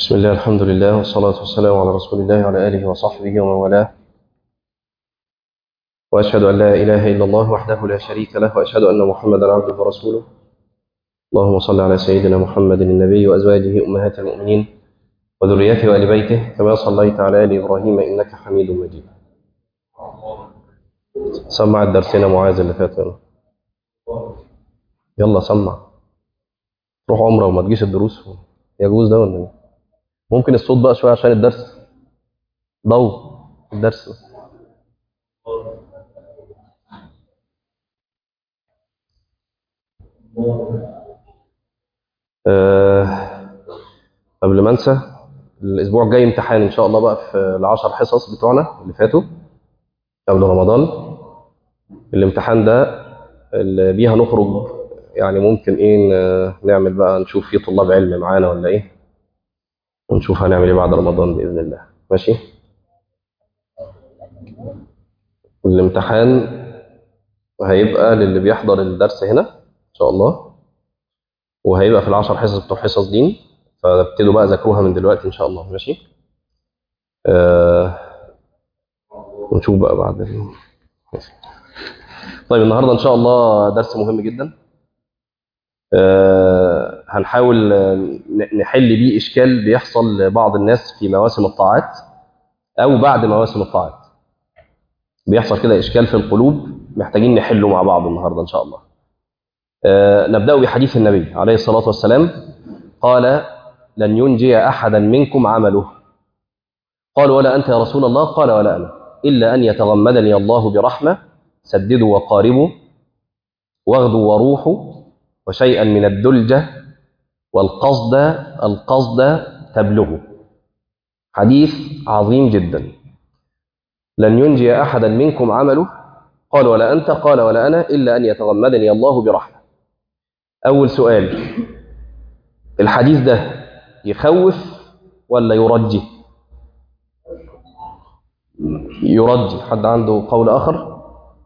بسم الله الحمد لله والصلاة والسلام على رسول الله وعلى آله وصحبه ومن والاه وأشهد أن لا إله إلا الله وحده لا شريك له وأشهد أن محمدا عبده ورسوله اللهم صل على سيدنا محمد النبي وأزواجه أمهات المؤمنين وذريته وآل بيته كما صليت على آل إبراهيم إنك حميد مجيد سمع درسنا معاذ اللي فات يلا يلا سمع روح عمره وما تجيش الدروس يجوز ده ولا ايه؟ ممكن الصوت بقى شويه عشان الدرس ضوء الدرس أه قبل ما انسى الاسبوع الجاي امتحان ان شاء الله بقى في العشر حصص بتوعنا اللي فاتوا قبل رمضان الامتحان ده اللي بيها نخرج يعني ممكن ايه ن- نعمل بقى نشوف في طلاب علم معانا ولا ايه ونشوف هنعمل ايه بعد رمضان باذن الله ماشي الامتحان هيبقى للي بيحضر الدرس هنا ان شاء الله وهيبقى في العشر حصص بتوع حصص دين فابتدوا بقى ذاكروها من دلوقتي ان شاء الله ماشي آه ونشوف بقى بعد ال... ماشي. طيب النهارده ان شاء الله درس مهم جدا آه هنحاول آه، ن- نحل بيه اشكال بيحصل لبعض الناس في مواسم الطاعات او بعد مواسم الطاعات بيحصل كده اشكال في القلوب محتاجين نحله مع بعض النهارده ان شاء الله آه نبدا بحديث النبي عليه الصلاه والسلام قال لن ينجي احدا منكم عمله قال ولا انت يا رسول الله قال ولا انا الا ان يتغمدني الله برحمه سددوا وقاربوا واغدوا وروحوا وشيئا من الدلجه والقصد القصد تبلغوا حديث عظيم جدا لن ينجي احدا منكم عمله قال ولا انت قال ولا انا الا ان يتغمدني الله برحمه اول سؤال الحديث ده يخوف ولا يرجي يرجي حد عنده قول اخر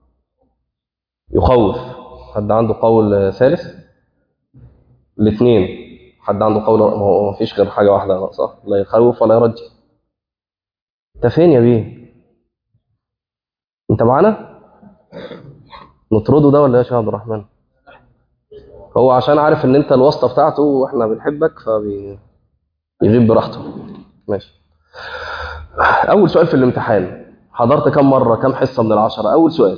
يخوف حد عنده قول ثالث الاثنين حد عنده قول ما هو ما فيش غير حاجه واحده صح لا يخوف ولا يرجي انت فين يا بيه انت معانا نطرده ده ولا ايه يا شيخ عبد الرحمن هو عشان عارف ان انت الواسطه بتاعته واحنا بنحبك فبيغيب براحته ماشي اول سؤال في الامتحان حضرت كم مره كم حصه من العشره اول سؤال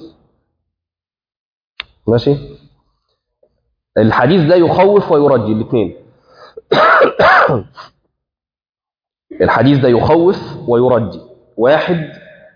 ماشي الحديث ده يخوف ويرجي الاثنين الحديث ده يخوف ويرجي واحد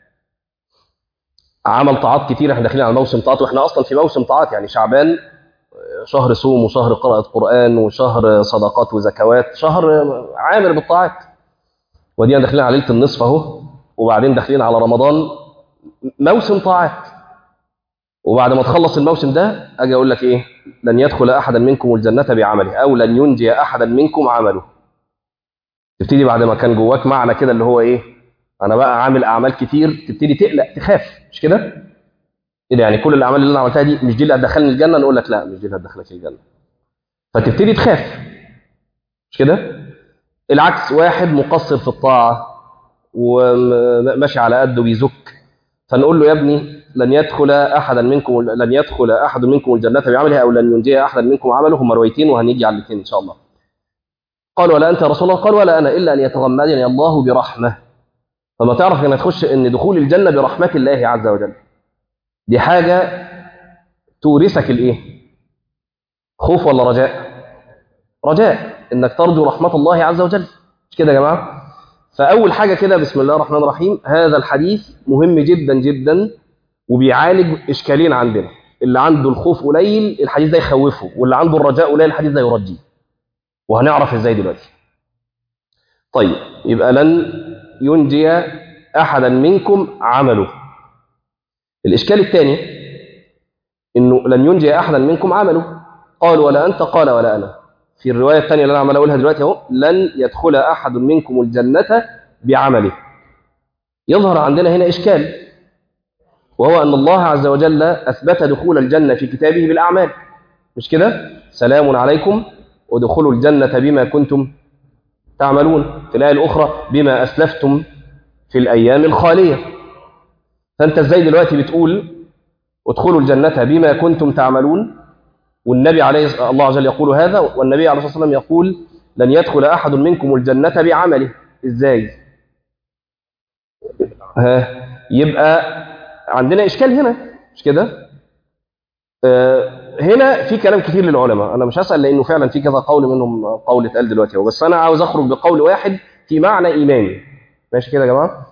عمل طاعات كتير احنا داخلين على موسم طاعات واحنا اصلا في موسم طاعات يعني شعبان شهر صوم وشهر قراءة قرآن وشهر صدقات وزكوات شهر عامر بالطاعات ودينا داخلين على ليلة النصف اهو وبعدين داخلين على رمضان موسم طاعات وبعد ما تخلص الموسم ده اجي اقول لك ايه لن يدخل احدا منكم الجنة بعمله او لن ينجي احدا منكم عمله تبتدي بعد ما كان جواك معنى كده اللي هو ايه انا بقى عامل اعمال كتير تبتدي تقلق تخاف مش كده ايه ده يعني كل الاعمال اللي انا عملتها دي مش دي اللي هتدخلني الجنه نقول لك لا مش دي اللي هتدخلك الجنه فتبتدي تخاف مش كده العكس واحد مقصر في الطاعه وماشي على قده بيزك فنقول له يا ابني لن يدخل احدا منكم لن يدخل احد منكم الجنه بعمله او لن ينجي احدا منكم عمله هم روايتين وهنيجي على الاثنين ان شاء الله قال ولا انت يا رسول الله قال ولا انا الا ان يتغمدني الله برحمه فما تعرف انك تخش ان دخول الجنه برحمه الله عز وجل دي حاجه تورثك الايه خوف ولا رجاء رجاء انك ترجو رحمه الله عز وجل مش كده يا جماعه فاول حاجه كده بسم الله الرحمن الرحيم هذا الحديث مهم جدا جدا وبيعالج اشكالين عندنا اللي عنده الخوف قليل الحديث ده يخوفه واللي عنده الرجاء قليل الحديث ده يرجيه وهنعرف ازاي دلوقتي طيب يبقى لن ينجي احدا منكم عمله الاشكال الثاني انه لن ينجي احدا منكم عمله قال ولا انت قال ولا انا في الروايه الثانيه اللي انا عمال اقولها دلوقتي اهو لن يدخل احد منكم الجنه بعمله يظهر عندنا هنا اشكال وهو ان الله عز وجل اثبت دخول الجنه في كتابه بالاعمال مش كده سلام عليكم ودخلوا الجنه بما كنتم تعملون في الآية الأخرى بما أسلفتم في الأيام الخالية فأنت إزاي دلوقتي بتقول ادخلوا الجنة بما كنتم تعملون والنبي عليه الله عز وجل يقول هذا والنبي عليه الصلاة والسلام يقول لن يدخل أحد منكم الجنة بعمله إزاي ها يبقى عندنا إشكال هنا مش كده آه هنا في كلام كتير للعلماء أنا مش هسأل لأنه فعلا في كذا قول منهم قول اتقال دلوقتي هو بس أنا عاوز أخرج بقول واحد في معنى إيماني ماشي كده يا جماعة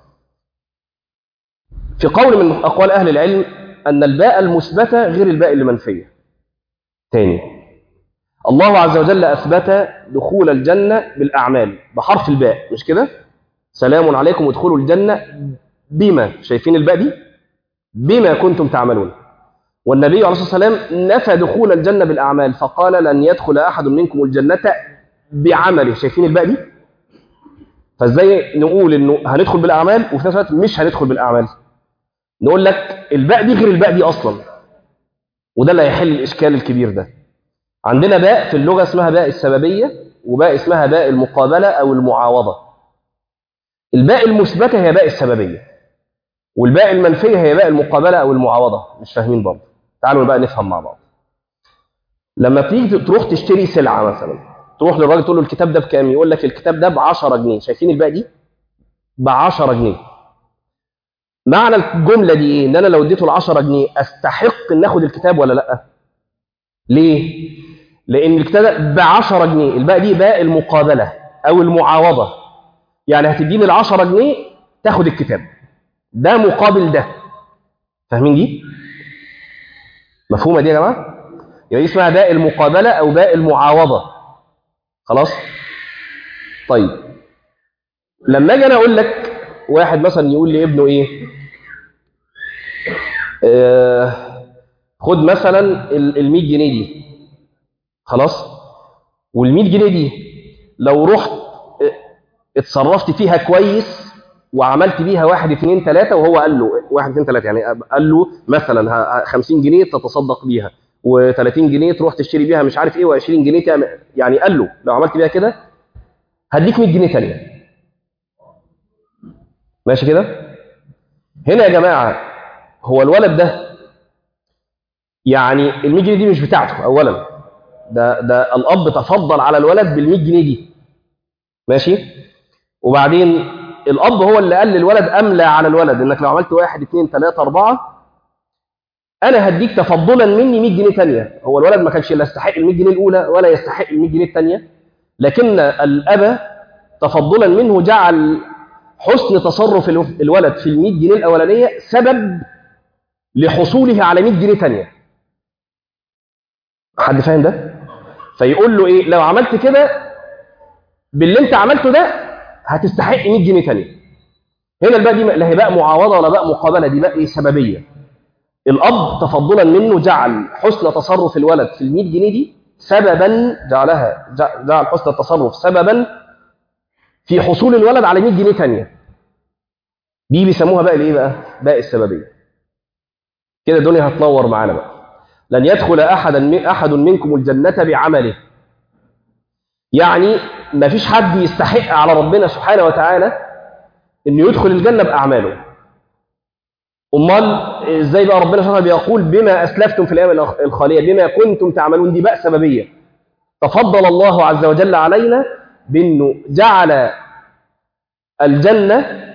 في قول من أقوال أهل العلم أن الباء المثبتة غير الباء المنفية تاني الله عز وجل أثبت دخول الجنة بالأعمال بحرف الباء مش كده سلام عليكم ادخلوا الجنة بما شايفين الباء دي بما كنتم تعملون والنبي عليه الصلاة والسلام نفى دخول الجنة بالأعمال فقال لن يدخل أحد منكم الجنة بعمله شايفين الباء دي فازاي نقول انه هندخل بالاعمال وفي نفس الوقت مش هندخل بالاعمال نقول لك الباء دي غير الباء دي اصلا وده اللي هيحل الاشكال الكبير ده عندنا باء في اللغه اسمها باء السببيه وباء اسمها باء المقابله او المعاوضه الباء المثبته هي باء السببيه والباء المنفيه هي باء المقابله او المعاوضه مش فاهمين برضه تعالوا بقى نفهم مع بعض لما تيجي تروح تشتري سلعه مثلا تروح للراجل تقول له الكتاب ده بكام يقول لك الكتاب ده ب 10 جنيه شايفين الباقي دي ب 10 جنيه معنى الجمله دي ايه ان انا لو اديته ال 10 جنيه استحق ان اخد الكتاب ولا لا ليه لان الكتاب ده ب 10 جنيه الباقي دي باء المقابله او المعاوضه يعني هتديني ال 10 جنيه تاخد الكتاب ده مقابل ده فاهمين دي مفهومه دي يا جماعه يبقى دي اسمها باء المقابله او باء المعاوضه خلاص طيب لما اجي انا اقول لك واحد مثلا يقول لابنه ايه آه خد مثلا ال 100 جنيه دي خلاص وال 100 جنيه دي لو رحت اتصرفت فيها كويس وعملت بيها واحد اثنين ثلاثة وهو قال له واحد اثنين ثلاثة يعني قال له مثلا 50 جنيه تتصدق بيها و30 جنيه تروح تشتري بيها مش عارف ايه و20 جنيه تعمل يعني قال له لو عملت بيها كده هديك 100 جنيه ثانيه ماشي كده هنا يا جماعه هو الولد ده يعني ال 100 جنيه دي مش بتاعته اولا ده ده الاب تفضل على الولد بال 100 جنيه دي ماشي وبعدين الاب هو اللي قال للولد املى على الولد انك لو عملت واحد اثنين ثلاثه اربعه انا هديك تفضلا مني 100 جنيه ثانيه هو الولد ما كانش لا يستحق ال 100 جنيه الاولى ولا يستحق ال 100 جنيه الثانيه لكن الاب تفضلا منه جعل حسن تصرف الولد في ال 100 جنيه الاولانيه سبب لحصوله على 100 جنيه ثانيه حد فاهم ده فيقول له ايه لو عملت كده باللي انت عملته ده هتستحق 100 جنيه ثانيه هنا الباء دي لا هي باء معاوضه ولا باء مقابله دي باء سببيه الأب تفضلا منه جعل حسن تصرف الولد في ال 100 جنيه دي سببا جعلها جعل حسن التصرف سببا في حصول الولد على 100 جنيه ثانيه دي بيسموها بقى الايه بقى؟ باء السببيه كده الدنيا هتنور معانا بقى لن يدخل احدا احد منكم الجنه بعمله يعني ما فيش حد يستحق على ربنا سبحانه وتعالى انه يدخل الجنه باعماله امال ازاي بقى ربنا سبحانه بيقول بما اسلفتم في الايام الخاليه بما كنتم تعملون دي بقى سببيه تفضل الله عز وجل علينا بانه جعل الجنه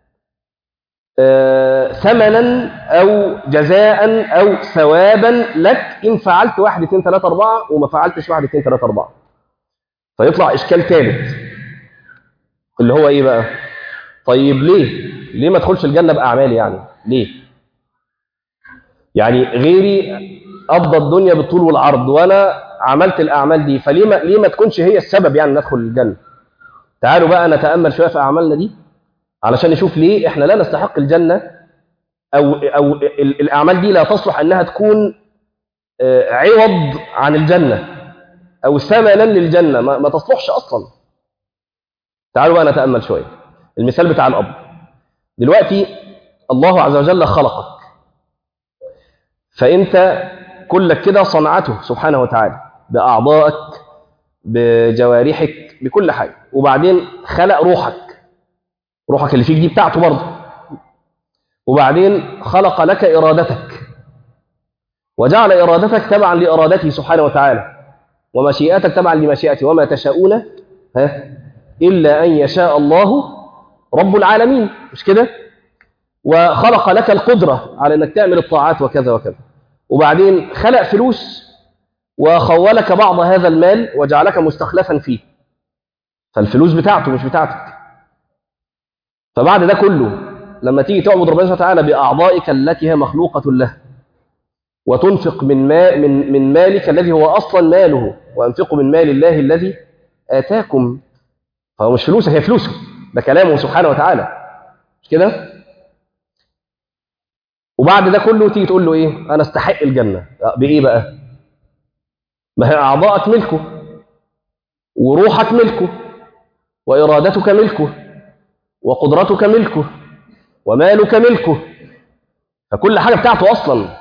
ثمنا او جزاء او ثوابا لك ان فعلت واحد اثنين ثلاثه اربعه وما فعلتش واحد اثنين ثلاثه اربعه فيطلع اشكال ثالث اللي هو ايه بقى طيب ليه ليه ما ادخلش الجنه باعمالي يعني ليه يعني غيري قضى الدنيا بالطول والعرض وانا عملت الاعمال دي فليه ما ليه ما تكونش هي السبب يعني ندخل الجنه تعالوا بقى نتامل شويه في اعمالنا دي علشان نشوف ليه احنا لا نستحق الجنه او او الاعمال دي لا تصلح انها تكون عوض عن الجنه او ثمنا للجنه ما, ما تصلحش اصلا تعالوا بقى نتامل شويه المثال بتاع الاب دلوقتي الله عز وجل خلقك فانت كلك كده صنعته سبحانه وتعالى باعضائك بجوارحك بكل حاجه وبعدين خلق روحك روحك اللي فيك دي بتاعته برضه وبعدين خلق لك ارادتك وجعل ارادتك تبعا لارادته سبحانه وتعالى ومشيئتك تبعا لمشيئته وما تشاءون ها الا ان يشاء الله رب العالمين مش كده وخلق لك القدره على انك تعمل الطاعات وكذا وكذا وبعدين خلق فلوس وخولك بعض هذا المال وجعلك مستخلفا فيه فالفلوس بتاعته مش بتاعتك فبعد ده كله لما تيجي تعبد ربنا سبحانه وتعالى بأعضائك التي هي مخلوقة له وتنفق من ما من من مالك الذي هو أصلا ماله وأنفقوا من مال الله الذي آتاكم فهو مش فلوسه هي فلوسه ده كلامه سبحانه وتعالى مش كده؟ وبعد ده كله تيجي تقول له ايه؟ انا استحق الجنه بايه بقى؟ ما هي اعضائك ملكه وروحك ملكه وارادتك ملكه وقدرتك ملكه ومالك ملكه فكل حاجه بتاعته اصلا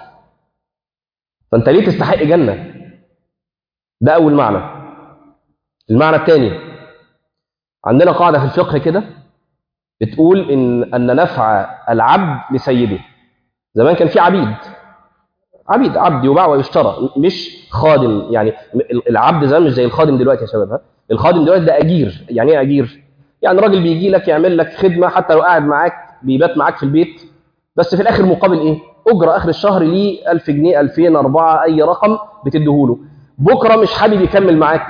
فانت ليه تستحق جنه؟ ده اول معنى المعنى الثاني عندنا قاعده في الفقه كده بتقول ان ان نفع العبد لسيده زمان كان في عبيد عبيد عبد يباع ويشترى مش خادم يعني العبد زمان مش زي الخادم دلوقتي يا شباب ها الخادم دلوقتي ده اجير يعني ايه اجير يعني راجل بيجي لك يعمل لك خدمه حتى لو قاعد معاك بيبات معاك في البيت بس في الاخر مقابل ايه اجره اخر الشهر ليه 1000 جنيه 2000 4 اي رقم بتديهوله بكره مش حابب يكمل معاك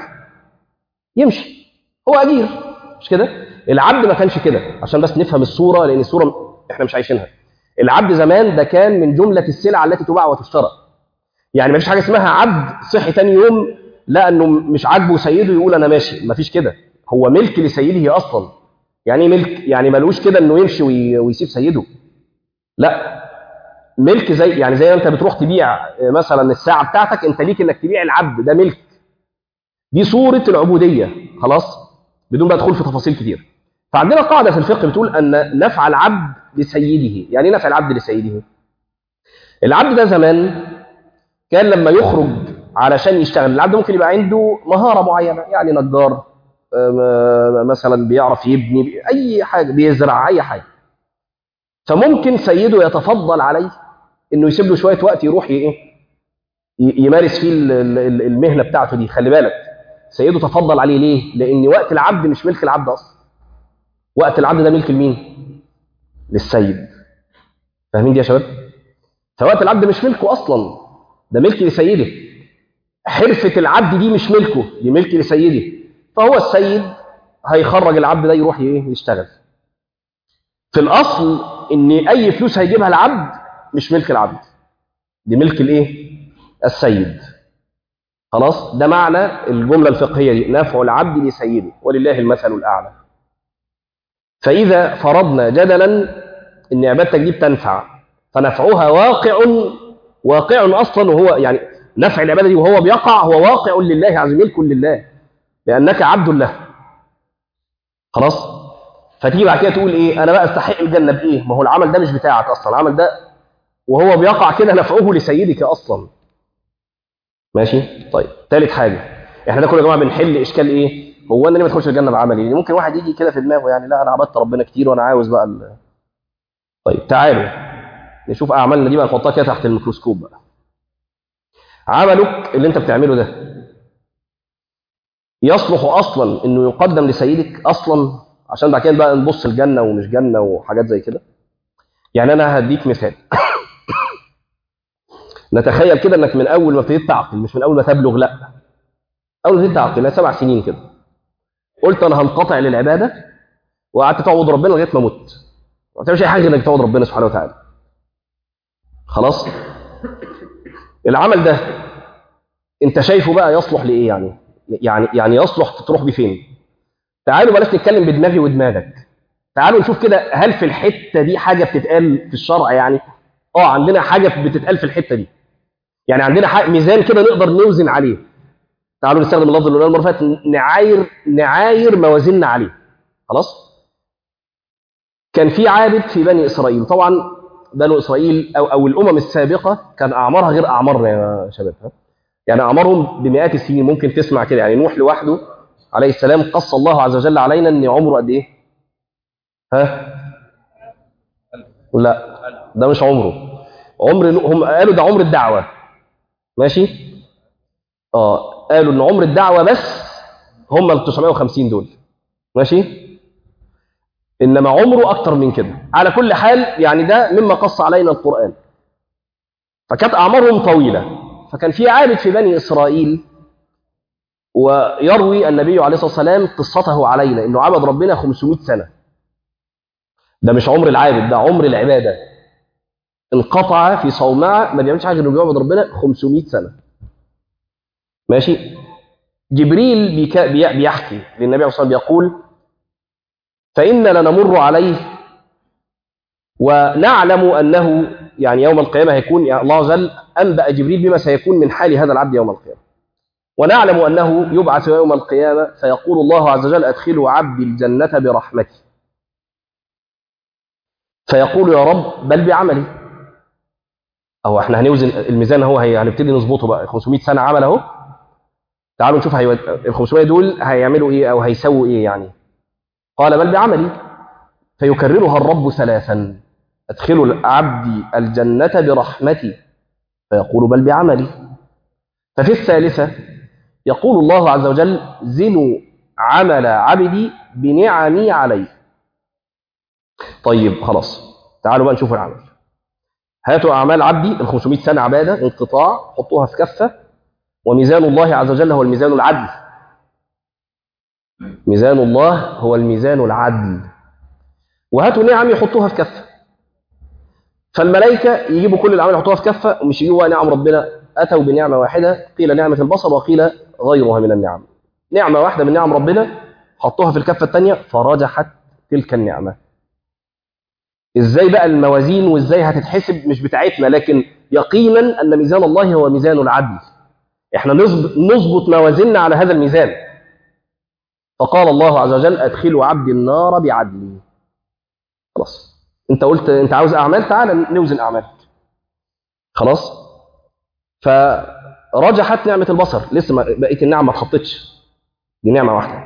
يمشي هو اجير مش كده العبد ما كانش كده عشان بس نفهم الصوره لان الصوره احنا مش عايشينها العبد زمان ده كان من جملة السلع التي تباع وتشترى يعني ما فيش حاجة اسمها عبد صحي تاني يوم لا انه مش عاجبه سيده يقول انا ماشي ما فيش كده هو ملك لسيده اصلا يعني ايه ملك يعني ملوش كده انه يمشي ويسيب سيده لا ملك زي يعني زي ما انت بتروح تبيع مثلا الساعة بتاعتك انت ليك انك تبيع العبد ده ملك دي صورة العبودية خلاص بدون بقى دخول في تفاصيل كتير فعندنا قاعدة في الفقه بتقول أن نفع العبد لسيده يعني ايه نفع العبد لسيده العبد ده زمان كان لما يخرج علشان يشتغل العبد ممكن يبقى عنده مهارة معينة يعني نجار مثلا بيعرف يبني أي حاجة بيزرع أي حاجة فممكن سيده يتفضل عليه إنه يسيب له شوية وقت يروح إيه يمارس فيه المهنة بتاعته دي خلي بالك سيده تفضل عليه ليه؟ لأن وقت العبد مش ملك العبد أصلا وقت العبد ده ملك لمين؟ للسيد فاهمين دي يا شباب فوقت العبد مش ملكه اصلا ده ملك لسيده حرفة العبد دي مش ملكه دي ملك لسيده فهو السيد هيخرج العبد ده يروح ايه يشتغل في الاصل ان اي فلوس هيجيبها العبد مش ملك العبد دي ملك الايه السيد خلاص ده معنى الجملة الفقهية دي نفع العبد لسيده ولله المثل الأعلى فإذا فرضنا جدلا إن عبادتك دي بتنفع فنفعها واقع واقع أصلا وهو يعني نفع العبادة دي وهو بيقع هو واقع لله عز ملك لله لأنك عبد له خلاص فتيجي بعد كده تقول إيه أنا بقى أستحق الجنة بإيه ما هو العمل ده مش بتاعك أصلا العمل ده وهو بيقع كده نفعه لسيدك أصلا ماشي طيب ثالث حاجة احنا ده كل يا جماعة بنحل إشكال إيه هو انا ليه ما ادخلش الجنه بعملي يعني ممكن واحد يجي كده في دماغه يعني لا انا عبدت ربنا كتير وانا عاوز بقى ال... طيب تعالوا نشوف اعمالنا دي بقى نحطها كده تحت الميكروسكوب بقى عملك اللي انت بتعمله ده يصلح اصلا انه يقدم لسيدك اصلا عشان بعد كده بقى نبص الجنه ومش جنه وحاجات زي كده يعني انا هديك مثال نتخيل كده انك من اول ما ابتديت تعقل مش من اول ما تبلغ لا اول ما ابتديت تعقل سبع سنين كده قلت انا هنقطع للعباده وقعدت تعبد ربنا لغايه ما مت ما تعملش اي حاجه غير انك تعبد ربنا سبحانه وتعالى خلاص العمل ده انت شايفه بقى يصلح لايه يعني يعني يعني يصلح تروح بيه فين تعالوا بلاش نتكلم بدماغي ودماغك تعالوا نشوف كده هل في الحته دي حاجه بتتقال في الشرع يعني اه عندنا حاجه بتتقال في الحته دي يعني عندنا حاجة ميزان كده نقدر نوزن عليه تعالوا نستخدم اللفظ اللي المره اللي فاتت نعاير نعاير موازيننا عليه خلاص كان في عابد في بني اسرائيل طبعا بنو اسرائيل او او الامم السابقه كان اعمارها غير اعمارنا يا شباب ها؟ يعني اعمارهم بمئات السنين ممكن تسمع كده يعني نوح لوحده عليه السلام قص الله عز وجل علينا ان عمره قد ايه ها لا ده مش عمره عمر هم قالوا ده عمر الدعوه ماشي اه قالوا ان عمر الدعوه بس هم ال 950 دول ماشي انما عمره اكتر من كده على كل حال يعني ده مما قص علينا القران فكانت اعمارهم طويله فكان في عابد في بني اسرائيل ويروي النبي عليه الصلاه والسلام قصته علينا انه عبد ربنا 500 سنه ده مش عمر العابد ده عمر العباده انقطع في صومعه ما بيعملش حاجه غير انه بيعبد ربنا 500 سنه ماشي جبريل بيكا بي- بيحكي للنبي عليه الصلاه والسلام بيقول فإن لنمر عليه ونعلم أنه يعني يوم القيامة هيكون يعني الله عز وجل أنبأ جبريل بما سيكون من حال هذا العبد يوم القيامة ونعلم أنه يبعث يوم القيامة فيقول الله عز وجل أدخلوا عبدي الجنة برحمتي فيقول يا رب بل بعملي أو احنا هنوزن الميزان هو هي هنبتدي نظبطه بقى 500 سنة عمل أهو تعالوا نشوف هيود... ال 500 دول هيعملوا إيه أو هيسووا إيه يعني قال بل بعملي فيكررها الرب ثلاثا أدخلوا عبدي الجنة برحمتي فيقول بل بعملي ففي الثالثة يقول الله عز وجل زنوا عمل عبدي بنعمي عليه طيب خلاص تعالوا بقى نشوف العمل هاتوا أعمال عبدي ال 500 سنة عبادة انقطاع حطوها في كفة وميزان الله عز وجل هو الميزان العدل ميزان الله هو الميزان العدل وهاتوا نعم يحطوها في كفة فالملائكة يجيبوا كل الأعمال يحطوها في كفة ومش يجيبوا نعم ربنا أتوا بنعمة واحدة قيل نعمة البصر وقيل غيرها من النعم نعمة واحدة من نعم ربنا حطوها في الكفة الثانية فرجحت تلك النعمة ازاي بقى الموازين وازاي هتتحسب مش بتاعتنا لكن يقينا ان ميزان الله هو ميزان العدل احنا نظبط, نظبط موازيننا على هذا الميزان فقال الله عز وجل ادخلوا عبدي النار بعدلي خلاص انت قلت انت عاوز اعمال تعال نوزن اعمالك خلاص فرجحت نعمه البصر لسه ما بقيه النعم ما اتحطتش دي نعمه واحده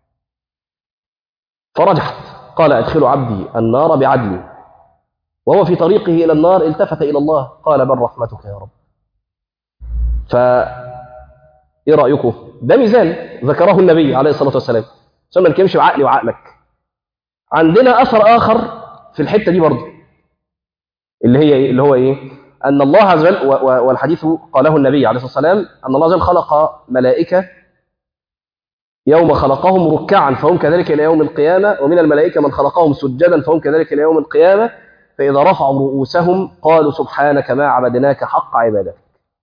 فرجحت قال ادخلوا عبدي النار بعدلي وهو في طريقه الى النار التفت الى الله قال بل رحمتك يا رب ف ايه رايكم ده ميزان ذكره النبي عليه الصلاه والسلام عشان ما نكلمش بعقلي وعقلك عندنا اثر اخر في الحته دي برضه اللي هي ايه اللي هو ايه ان الله عز وجل و- و- والحديث قاله النبي عليه الصلاه والسلام ان الله عز وجل خلق ملائكه يوم خلقهم ركعا فهم كذلك الى يوم القيامه ومن الملائكه من خلقهم سجدا فهم كذلك الى يوم القيامه فاذا رفعوا رؤوسهم قالوا سبحانك ما عبدناك حق عبادتك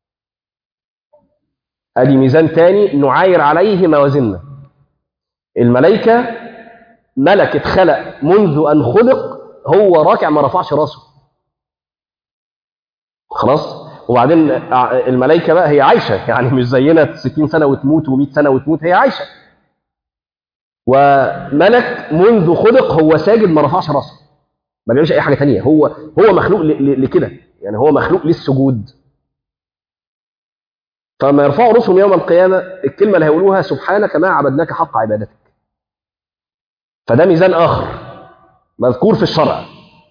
ادي ميزان تاني نعاير عليه موازيننا الملائكه ملك اتخلق منذ ان خلق هو راكع ما رفعش راسه خلاص وبعدين الملائكه بقى هي عايشه يعني مش زينا 60 سنه وتموت و100 سنه وتموت هي عايشه وملك منذ خلق هو ساجد ما رفعش راسه ما بيعملش اي حاجه تانية هو هو مخلوق ل- ل- لكده يعني هو مخلوق للسجود فما يرفعوا رؤوسهم يوم القيامه الكلمه اللي هيقولوها سبحانك ما عبدناك حق عبادتك فده ميزان اخر مذكور في الشرع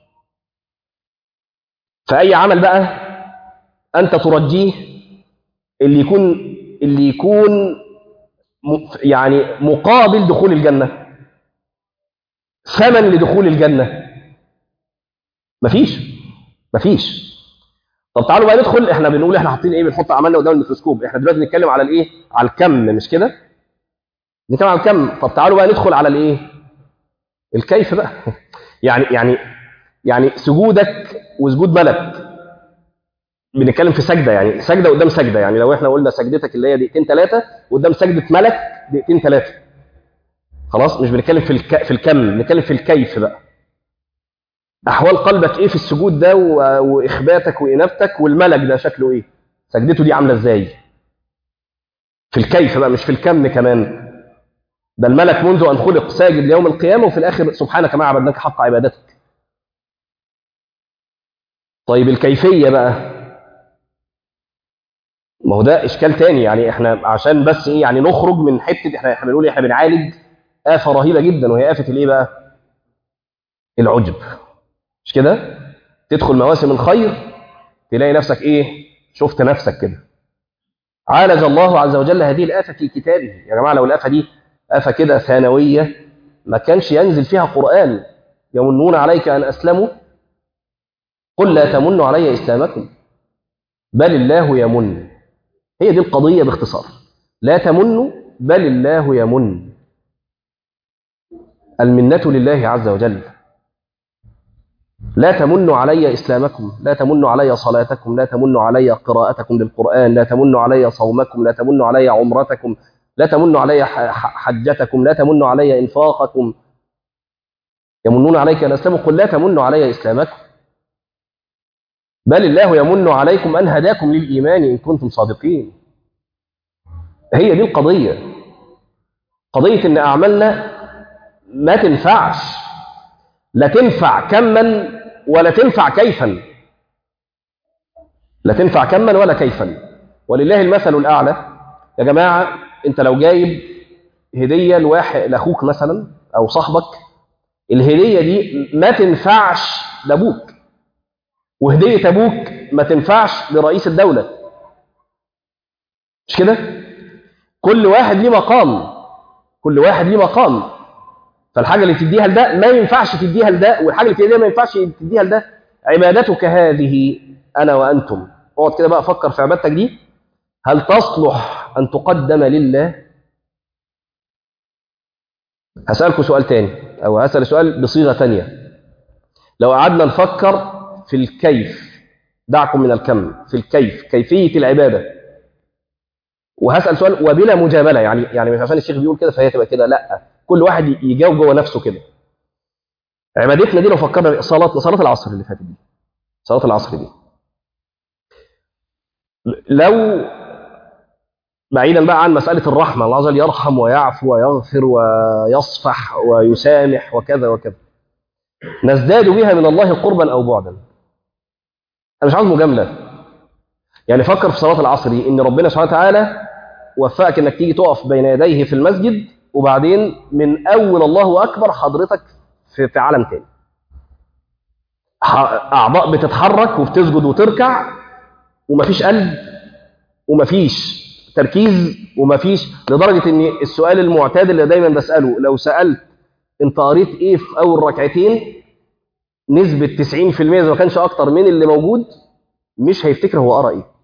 فاي عمل بقى انت ترجيه اللي يكون اللي يكون م- يعني مقابل دخول الجنه ثمن لدخول الجنه مفيش مفيش طب تعالوا بقى ندخل احنا بنقول احنا حاطين ايه بنحط اعمالنا قدام الميكروسكوب احنا دلوقتي بنتكلم على الايه على الكم مش كده بنتكلم على الكم طب تعالوا بقى ندخل على الايه الكيف بقى يعني يعني يعني سجودك وسجود ملك بنتكلم في سجده يعني سجده قدام سجده يعني لو احنا قلنا سجدتك اللي هي دقيقتين ثلاثه قدام سجده ملك دقيقتين ثلاثه خلاص مش بنتكلم في الك... في الكم بنتكلم في الكيف بقى احوال قلبك ايه في السجود ده و... واخباتك وانابتك والملك ده شكله ايه سجدته دي عامله ازاي في الكيف بقى مش في الكم كمان ده الملك منذ ان خلق ساجد ليوم القيامه وفي الاخر سبحانك ما عبدناك حق عبادتك طيب الكيفيه بقى ما هو ده اشكال تاني يعني احنا عشان بس ايه يعني نخرج من حته احنا احنا بنقول احنا بنعالج آفة رهيبة جدا وهي آفة الايه بقى؟ العجب مش كده؟ تدخل مواسم الخير تلاقي نفسك ايه؟ شفت نفسك كده عالج الله عز وجل هذه الآفة في كتابه يا جماعة لو الآفة دي آفة كده ثانوية ما كانش ينزل فيها قرآن يمنون عليك أن أسلموا قل لا تمنوا علي إسلامكم بل الله يمن هي دي القضية باختصار لا تمنوا بل الله يمن المنة لله عز وجل لا تمنوا علي إسلامكم لا تمنوا علي صلاتكم لا تمنوا علي قراءتكم للقرآن لا تمنوا علي صومكم لا تمنوا علي عمرتكم لا تمنوا علي حجتكم لا تمنوا علي إنفاقكم يمنون عليك أن أسلموا قل لا تمنوا علي إسلامكم بل الله يمن عليكم أن هداكم للإيمان إن كنتم صادقين هي دي القضية قضية إن أعمالنا ما تنفعش لا تنفع كما ولا تنفع كيفا لا تنفع كما ولا كيفا ولله المثل الأعلى يا جماعة أنت لو جايب هدية لواحد لأخوك مثلا أو صاحبك الهدية دي ما تنفعش لأبوك وهدية أبوك ما تنفعش لرئيس الدولة مش كده؟ كل واحد ليه مقام كل واحد ليه مقام فالحاجة اللي تديها لده ما ينفعش تديها لده والحاجة اللي تديها ما ينفعش تديها لده عبادتك هذه أنا وأنتم اقعد كده بقى فكر في عبادتك دي هل تصلح أن تقدم لله هسألكم سؤال تاني أو هسأل سؤال بصيغة تانية لو قعدنا نفكر في الكيف دعكم من الكم في الكيف كيفية العبادة وهسأل سؤال وبلا مجاملة يعني يعني مش عشان الشيخ بيقول كده فهي تبقى كده لا كل واحد يجاوب جوه نفسه كده عبادتنا دي لو فكرنا صلاة صلاة العصر اللي فاتت دي صلاة العصر دي لو بعيدا بقى عن مسألة الرحمة الله عز وجل يرحم ويعفو ويغفر ويصفح ويسامح وكذا وكذا نزداد بها من الله قربا أو بعدا أنا مش عاوز مجاملة يعني فكر في صلاة العصر دي إن ربنا سبحانه وتعالى وفقك إنك تيجي تقف بين يديه في المسجد وبعدين من أول الله أكبر حضرتك في, في عالم تاني أعضاء بتتحرك وبتسجد وتركع ومفيش قلب ومفيش تركيز ومفيش لدرجة إن السؤال المعتاد اللي دايما بسأله لو سألت أنت قريت إيه في أول ركعتين نسبة 90% إذا ما كانش أكتر من اللي موجود مش هيفتكر هو قرأ إيه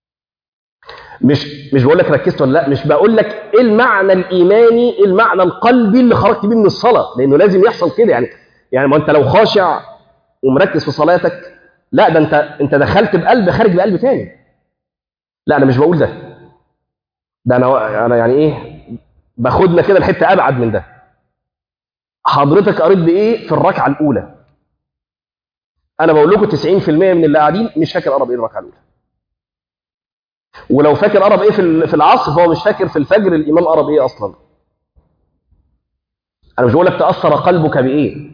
مش مش بقول لك ركزت ولا لا مش بقول لك ايه المعنى الايماني ايه المعنى القلبي اللي خرجت بيه من الصلاه لانه لازم يحصل كده يعني يعني ما انت لو خاشع ومركز في صلاتك لا ده انت انت دخلت بقلب خارج بقلب تاني لا انا مش بقول ده ده انا انا يعني ايه باخدنا كده لحته ابعد من ده حضرتك قريت بايه في الركعه الاولى انا بقول لكم 90% من اللي قاعدين مش فاكر قرب ايه الركعه الاولى ولو فاكر قرب ايه في في العصر فهو مش فاكر في الفجر الامام قرب ايه اصلا انا مش بقول لك تاثر قلبك بايه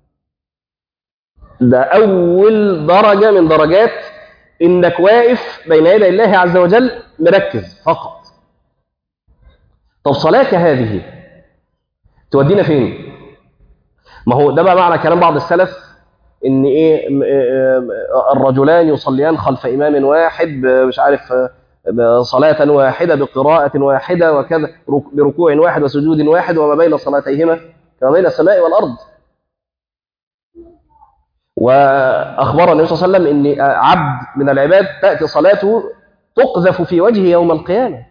ده اول درجه من درجات انك واقف بين يدي الله عز وجل مركز فقط طب صلاتك هذه تودينا فين ما هو ده بقى معنى كلام بعض السلف ان ايه الرجلان يصليان خلف امام واحد مش عارف صلاة واحدة بقراءة واحدة وكذا بركوع واحد وسجود واحد وما بين صلاتيهما كما بين السماء والأرض وأخبر النبي صلى الله عليه وسلم أن عبد من العباد تأتي صلاته تقذف في وجهه يوم القيامة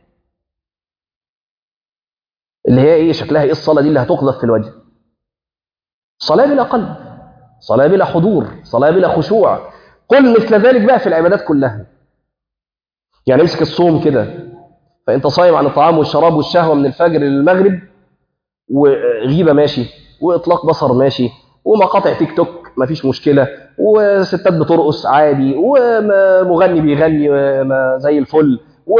اللي هي إيه شكلها إيه الصلاة دي اللي هتقذف في الوجه صلاة بلا قلب صلاة بلا حضور صلاة بلا خشوع قل مثل ذلك بقى في العبادات كلها يعني امسك الصوم كده فانت صايم عن الطعام والشراب والشهوه من الفجر للمغرب وغيبه ماشي واطلاق بصر ماشي ومقاطع تيك توك مفيش مشكله وستات بترقص عادي ومغني بيغني زي الفل و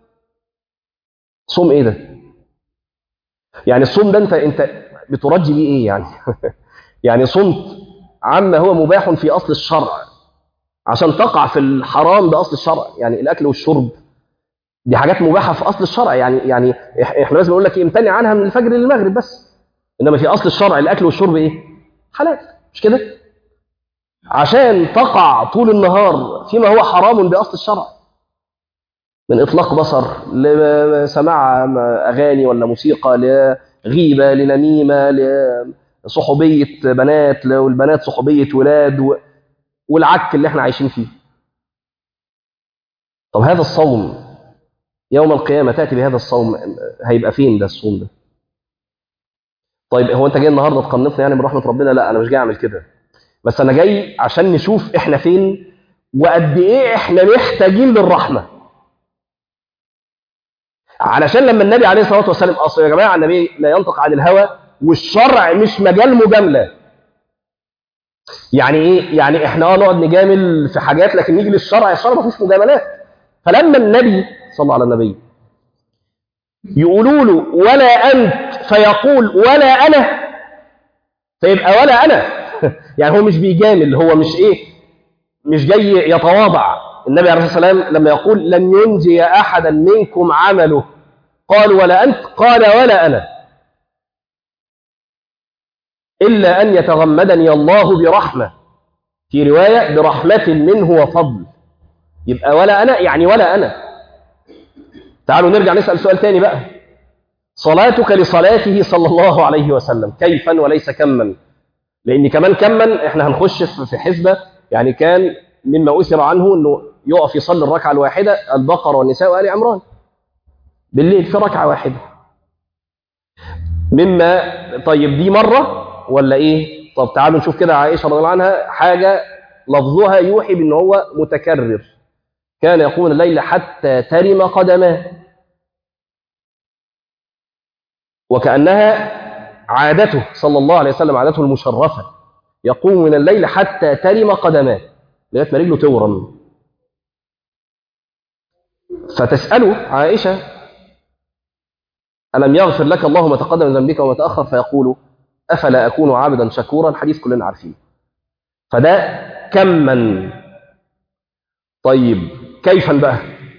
صوم ايه ده يعني الصوم ده انت انت بترجي بيه ايه يعني يعني صمت عما هو مباح في اصل الشرع عشان تقع في الحرام باصل الشرع يعني الاكل والشرب دي حاجات مباحه في اصل الشرع يعني يعني إح- احنا بس بنقول لك إيه، امتنع عنها من الفجر للمغرب بس انما في اصل الشرع الاكل والشرب ايه حلال مش كده عشان تقع طول النهار فيما هو حرام باصل الشرع من اطلاق بصر لسماع اغاني ولا موسيقى لغيبه لنميمه لصحوبيه بنات والبنات صحوبيه ولاد و- والعك اللي احنا عايشين فيه طب هذا الصوم يوم القيامه تاتي بهذا الصوم هيبقى فين ده الصوم ده طيب هو انت جاي النهارده تقنطني يعني من رحمه ربنا لا انا مش جاي اعمل كده بس انا جاي عشان نشوف احنا فين وقد ايه احنا محتاجين للرحمه علشان لما النبي عليه الصلاه والسلام اصل يا جماعه النبي لا ينطق عن الهوى والشرع مش مجال مجامله يعني ايه يعني احنا اه نقعد نجامل في حاجات لكن نيجي للشرع الشرع ما فيهوش مجاملات فلما النبي صلى الله على النبي يقولوا له ولا انت فيقول ولا انا فيبقى ولا انا يعني هو مش بيجامل هو مش ايه مش جاي يتواضع النبي عليه الصلاه والسلام لما يقول لن ينجي احدا منكم عمله قال ولا انت قال ولا انا الا ان يتغمدني الله برحمه في روايه برحمه منه وفضل يبقى ولا انا يعني ولا انا تعالوا نرجع نسال سؤال تاني بقى صلاتك لصلاته صلى الله عليه وسلم كيفا وليس كما لان كمان كما احنا هنخش في في حسبه يعني كان مما اثر عنه انه يقف يصلي الركعه الواحده البقره والنساء وال عمران بالليل في ركعه واحده مما طيب دي مره ولا ايه طب تعالوا نشوف كده عائشه رضي الله عنها حاجه لفظها يوحي بان هو متكرر كان يقوم الليل حتى ترم قدماه وكأنها عادته صلى الله عليه وسلم عادته المشرفة يقوم من الليل حتى ترم قدماه لغاية ما رجله تورم فتسأله عائشة ألم يغفر لك الله ما تقدم من ذنبك وما تأخر فيقول أفلا أكون عبدا شكورا حديث كلنا عارفين فده كما طيب كيفا بقى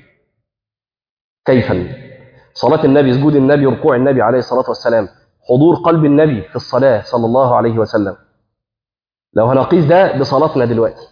كيفا صلاة النبي سجود النبي ركوع النبي عليه الصلاة والسلام حضور قلب النبي في الصلاة صلى الله عليه وسلم لو هنقيس ده بصلاتنا دلوقتي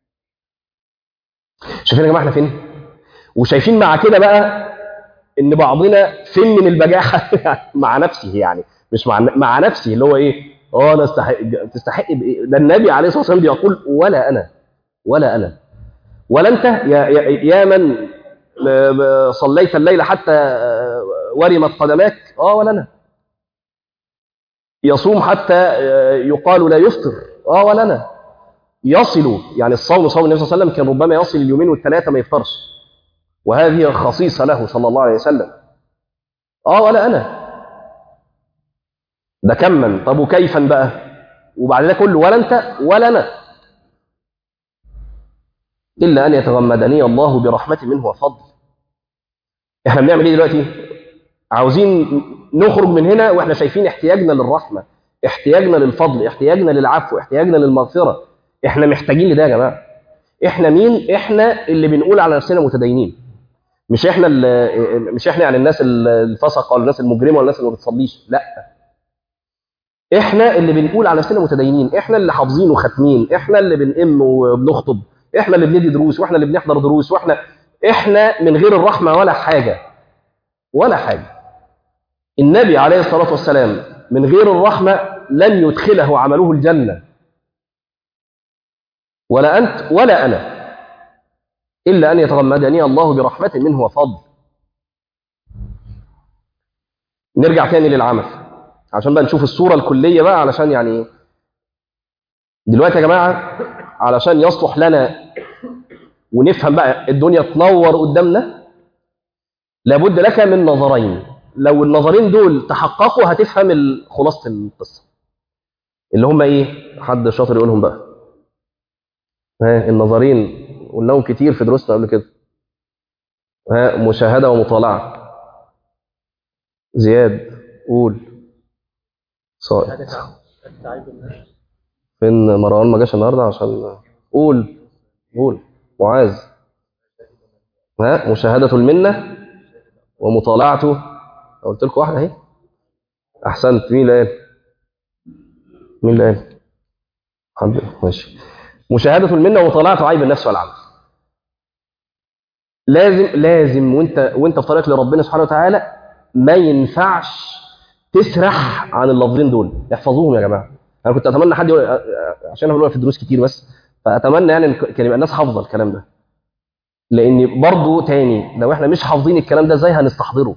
شايفين يا جماعة احنا فين وشايفين مع كده بقى ان بعضنا فين من البجاحة مع نفسه يعني مش مع مع نفسه اللي هو ايه اه انا استحق تستحق بايه ده النبي عليه الصلاة والسلام بيقول ولا انا ولا انا ولا انت يا, يا, يا من صليت الليل حتى ورمت قدماك اه ولا انا يصوم حتى يقال لا يفطر اه ولا انا يصل يعني الصوم صوم النبي صلى الله عليه وسلم كان ربما يصل اليومين والثلاثه ما يفطرش وهذه خصيصه له صلى الله عليه وسلم اه ولا انا ده كما طب وكيفا بقى وبعد ده كله ولا انت ولا انا الا ان يتغمدني الله برحمه منه وفضل احنا بنعمل ايه دلوقتي عاوزين نخرج من هنا واحنا شايفين احتياجنا للرحمه احتياجنا للفضل احتياجنا للعفو احتياجنا للمغفره احنا محتاجين لده يا جماعه احنا مين احنا اللي بنقول على نفسنا متدينين مش احنا اللي مش احنا يعني الناس الفسقه ولا الناس المجرمه ولا الناس اللي ما بتصليش لا احنا اللي بنقول على نفسنا متدينين احنا اللي حافظين وختمين احنا اللي بنئم وبنخطب احنا اللي بندي دروس واحنا اللي بنحضر دروس واحنا احنا من غير الرحمه ولا حاجه ولا حاجه النبي عليه الصلاه والسلام من غير الرحمه لن يدخله عمله الجنه ولا انت ولا انا الا ان يتغمدني الله برحمه منه وفضل نرجع تاني للعمل عشان بقى نشوف الصوره الكليه بقى علشان يعني دلوقتي يا جماعه علشان يصلح لنا ونفهم بقى الدنيا تنور قدامنا لابد لك من نظرين لو النظرين دول تحققوا هتفهم خلاصه القصه اللي هم ايه حد شاطر يقولهم بقى ها النظرين قلناهم كتير في دروسنا قبل كده ها مشاهده ومطالعه زياد قول صائد فين مروان ما جاش النهارده عشان قول قول معاذ ها مشاهدة المنة ومطالعته قلت لكم واحده اهي احسنت مين اللي قال مين اللي قال حد ماشي مشاهده المنه ومطالعه عيب النفس والعمل لازم لازم وانت وانت في طريقك لربنا سبحانه وتعالى ما ينفعش تسرح عن اللفظين دول احفظوهم يا جماعه انا كنت اتمنى حد يقول عشان انا بقول في الدروس كتير بس فاتمنى يعني إن كان يبقى الناس حافظه الكلام ده لان برضه تاني لو احنا مش حافظين الكلام ده ازاي هنستحضره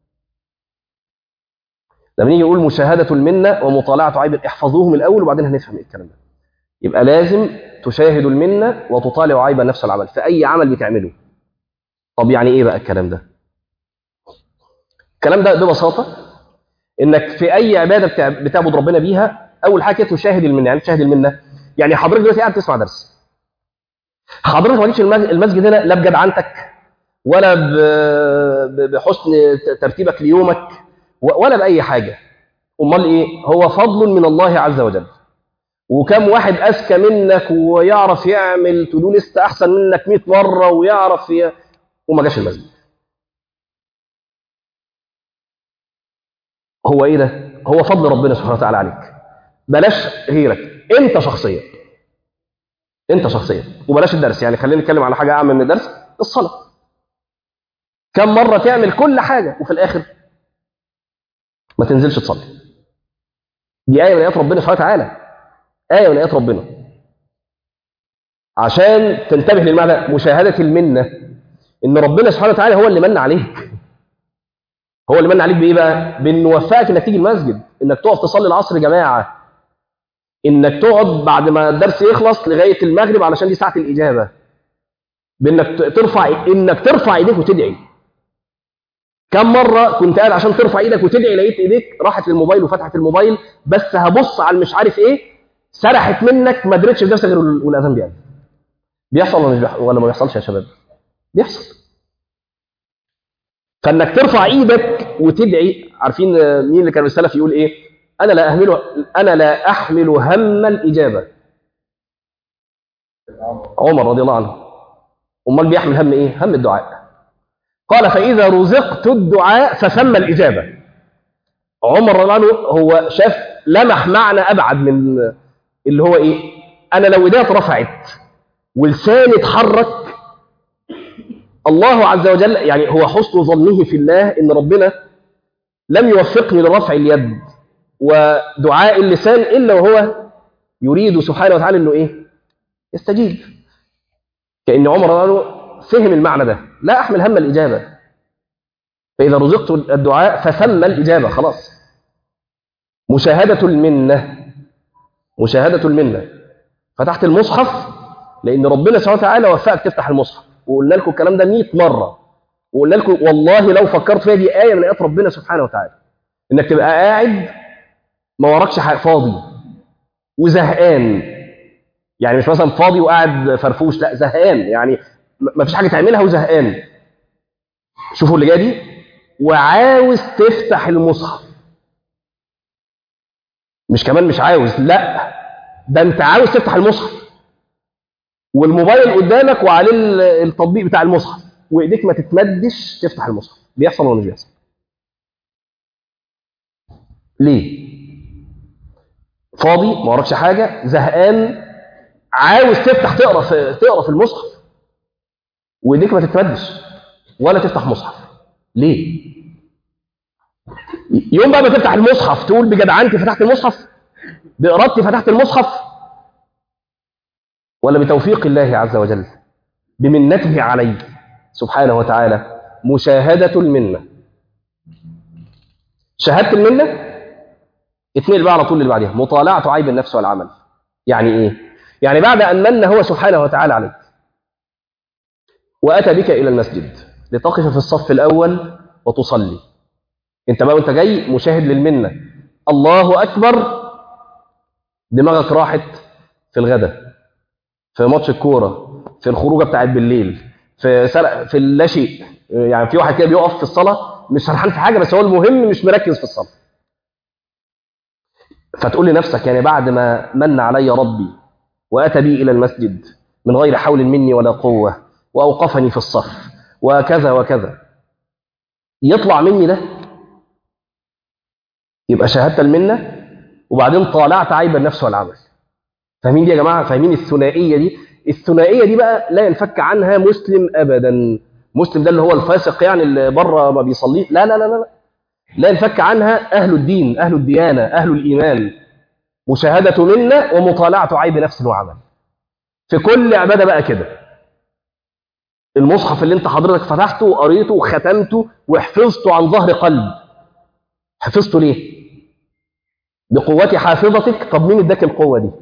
لما نيجي نقول مشاهده المنه ومطالعه عيب احفظوهم الاول وبعدين هنفهم ايه الكلام ده يبقى لازم تشاهد المنه وتطالع عيب نفس العمل في اي عمل بتعمله طب يعني ايه بقى الكلام ده الكلام ده ببساطه انك في اي عباده بتع- بتعبد ربنا بيها اول حاجه تشاهد المنه يعني تشاهد المنه يعني حضرتك دلوقتي قاعد تسمع درس حضرتك ما جيتش المسجد المسجد هنا لا بجدعنتك ولا ب- ب- بحسن ت- ترتيبك ليومك و- ولا باي حاجه امال ايه هو فضل من الله عز وجل وكم واحد اذكى منك ويعرف يعمل تو دو ليست احسن منك 100 مره ويعرف ي... وما جاش المسجد هو ايه ده هو فضل ربنا سبحانه وتعالى عليك بلاش غيرك انت شخصيا انت شخصيا وبلاش الدرس يعني خلينا نتكلم على حاجه اعم من الدرس الصلاه كم مره تعمل كل حاجه وفي الاخر ما تنزلش تصلي دي ايه من ايات ربنا سبحانه وتعالى ايه من ايات ربنا عشان تنتبه للمعنى مشاهده المنه ان ربنا سبحانه وتعالى هو اللي من عليك هو اللي من عليك بايه بقى بانه وفقك انك تيجي المسجد انك تقف تصلي العصر جماعه انك تقعد بعد ما الدرس يخلص لغايه المغرب علشان دي ساعه الاجابه بانك ت- ترفع انك ترفع ايديك وتدعي كم مره كنت قاعد عشان ترفع ايدك وتدعي لقيت ايديك راحت للموبايل وفتحت الموبايل بس هبص على مش عارف ايه سرحت منك ما قدرتش تنفسك غير وال- والاذان بيأذن بيحصل ولا مش بيحصل ولا ما بيحصلش يا شباب بيحصل فانك ترفع ايدك وتدعي عارفين آه، مين اللي كان السلف يقول ايه انا لا احمل انا لا احمل هم الاجابه عمر رضي الله عنه امال بيحمل هم ايه هم الدعاء قال فاذا رزقت الدعاء فثم الاجابه عمر رضي الله عنه هو شاف لمح معنى ابعد من اللي هو ايه انا لو ايديا اترفعت ولساني اتحرك الله عز وجل يعني هو حسن ظنه في الله ان ربنا لم يوفقني لرفع اليد ودعاء اللسان الا وهو يريد سبحانه وتعالى انه ايه يستجيب كان عمر رضي الله عنه فهم المعنى ده لا احمل هم الاجابه فاذا رزقت الدعاء فثم الاجابه خلاص مشاهده المنه مشاهده المنه فتحت المصحف لان ربنا سبحانه وتعالى وفقك تفتح المصحف وقلنا لكم الكلام ده 100 مره وقلنا لكم والله لو فكرت فيها دي ايه من ايات ربنا سبحانه وتعالى انك تبقى قاعد ما وراكش حاجه فاضي وزهقان يعني مش مثلا فاضي وقاعد فرفوش لا زهقان يعني ما فيش حاجه تعملها وزهقان شوفوا اللي جايه دي وعاوز تفتح المصحف مش كمان مش عاوز لا ده انت عاوز تفتح المصحف والموبايل قدامك وعليه ال- التطبيق بتاع المصحف وايديك ما تتمدش تفتح المصحف بيحصل ولا مش بيحصل ليه فاضي ما وراكش حاجه زهقان عاوز تفتح تقرا في تقرا في المصحف وايديك ما تتمدش ولا تفتح مصحف ليه يوم بقى ما تفتح المصحف تقول بجدعنتي فتحت المصحف بإرادتي فتحت المصحف ولا بتوفيق الله عز وجل بمنته علي سبحانه وتعالى مشاهدة المنة شهادة المنة اتنقل بقى على طول اللي بعديها مطالعة عيب النفس والعمل يعني ايه يعني بعد أن من هو سبحانه وتعالى عليك وأتى بك إلى المسجد لتقف في الصف الأول وتصلي انت بقى وانت جاي مشاهد للمنة الله أكبر دماغك راحت في الغداء في ماتش الكورة في الخروجة بتاعت بالليل في سرق في اللاشيء يعني في واحد كده بيقف في الصلاة مش سرحان في حاجة بس هو المهم مش مركز في الصلاة فتقول لنفسك يعني بعد ما من علي ربي وأتى بي إلى المسجد من غير حول مني ولا قوة وأوقفني في الصف وكذا وكذا يطلع مني ده يبقى شهادة المنة وبعدين طالعت عيب النفس والعمل فاهمين دي يا جماعة فاهمين الثنائية دي الثنائية دي بقى لا ينفك عنها مسلم أبدا مسلم ده اللي هو الفاسق يعني اللي بره ما بيصلي لا لا لا لا لا ينفك عنها أهل الدين أهل الديانة أهل الإيمان مشاهدة منا ومطالعة عيب نفس وعمل في كل عبادة بقى كده المصحف اللي انت حضرتك فتحته وقريته وختمته وحفظته عن ظهر قلب حفظته ليه بقوة حافظتك طب مين اداك القوة دي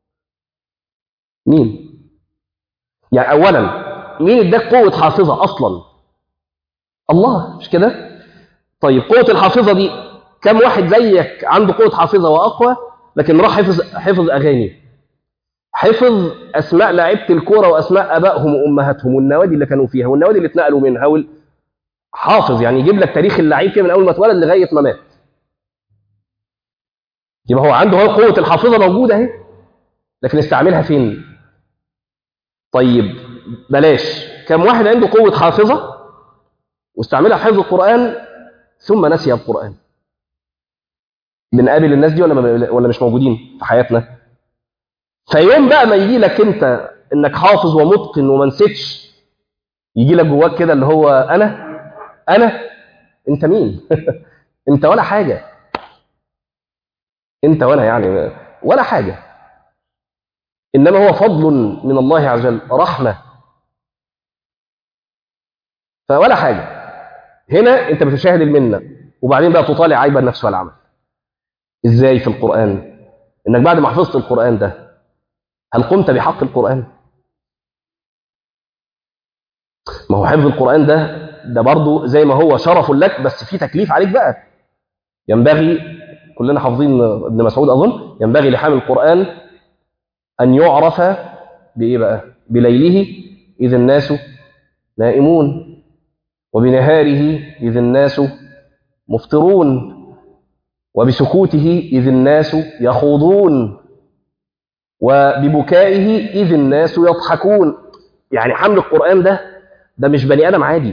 مين يعني اولا مين اداك قوة حافظة اصلا الله مش كده طيب قوة الحافظة دي كم واحد زيك عنده قوة حافظة واقوى لكن راح حفظ حفظ اغاني حفظ اسماء لعيبه الكوره واسماء ابائهم وامهاتهم والنوادي اللي كانوا فيها والنوادي اللي اتنقلوا منها وال... حافظ يعني يجيب لك تاريخ اللعيب كده من اول ما اتولد لغايه ما مات يبقى هو عنده هو قوه الحافظه موجوده اهي لكن استعملها فين طيب بلاش كم واحد عنده قوه حافظه واستعملها في حفظ القران ثم نسي القران بنقابل الناس دي ولا ولا مش موجودين في حياتنا فيوم بقى ما يجي لك انت انك حافظ ومتقن وما نسيتش يجي لك جواك كده اللي هو انا انا انت مين انت ولا حاجه انت ولا يعني ولا حاجه انما هو فضل من الله عز وجل رحمه فولا حاجه هنا انت بتشاهد المنه وبعدين بقى تطالع عيب النفس والعمل ازاي في القران انك بعد ما حفظت القران ده هل قمت بحق القرآن؟ ما هو حفظ القرآن ده ده برضه زي ما هو شرف لك بس في تكليف عليك بقى ينبغي كلنا حافظين ابن مسعود أظن ينبغي لحامل القرآن أن يعرف بإيه بقى؟ بليله إذ الناس نائمون وبنهاره إذ الناس مفطرون وبسكوته إذ الناس يخوضون وببكائه إذ الناس يضحكون يعني حمل القرآن ده ده مش بني آدم عادي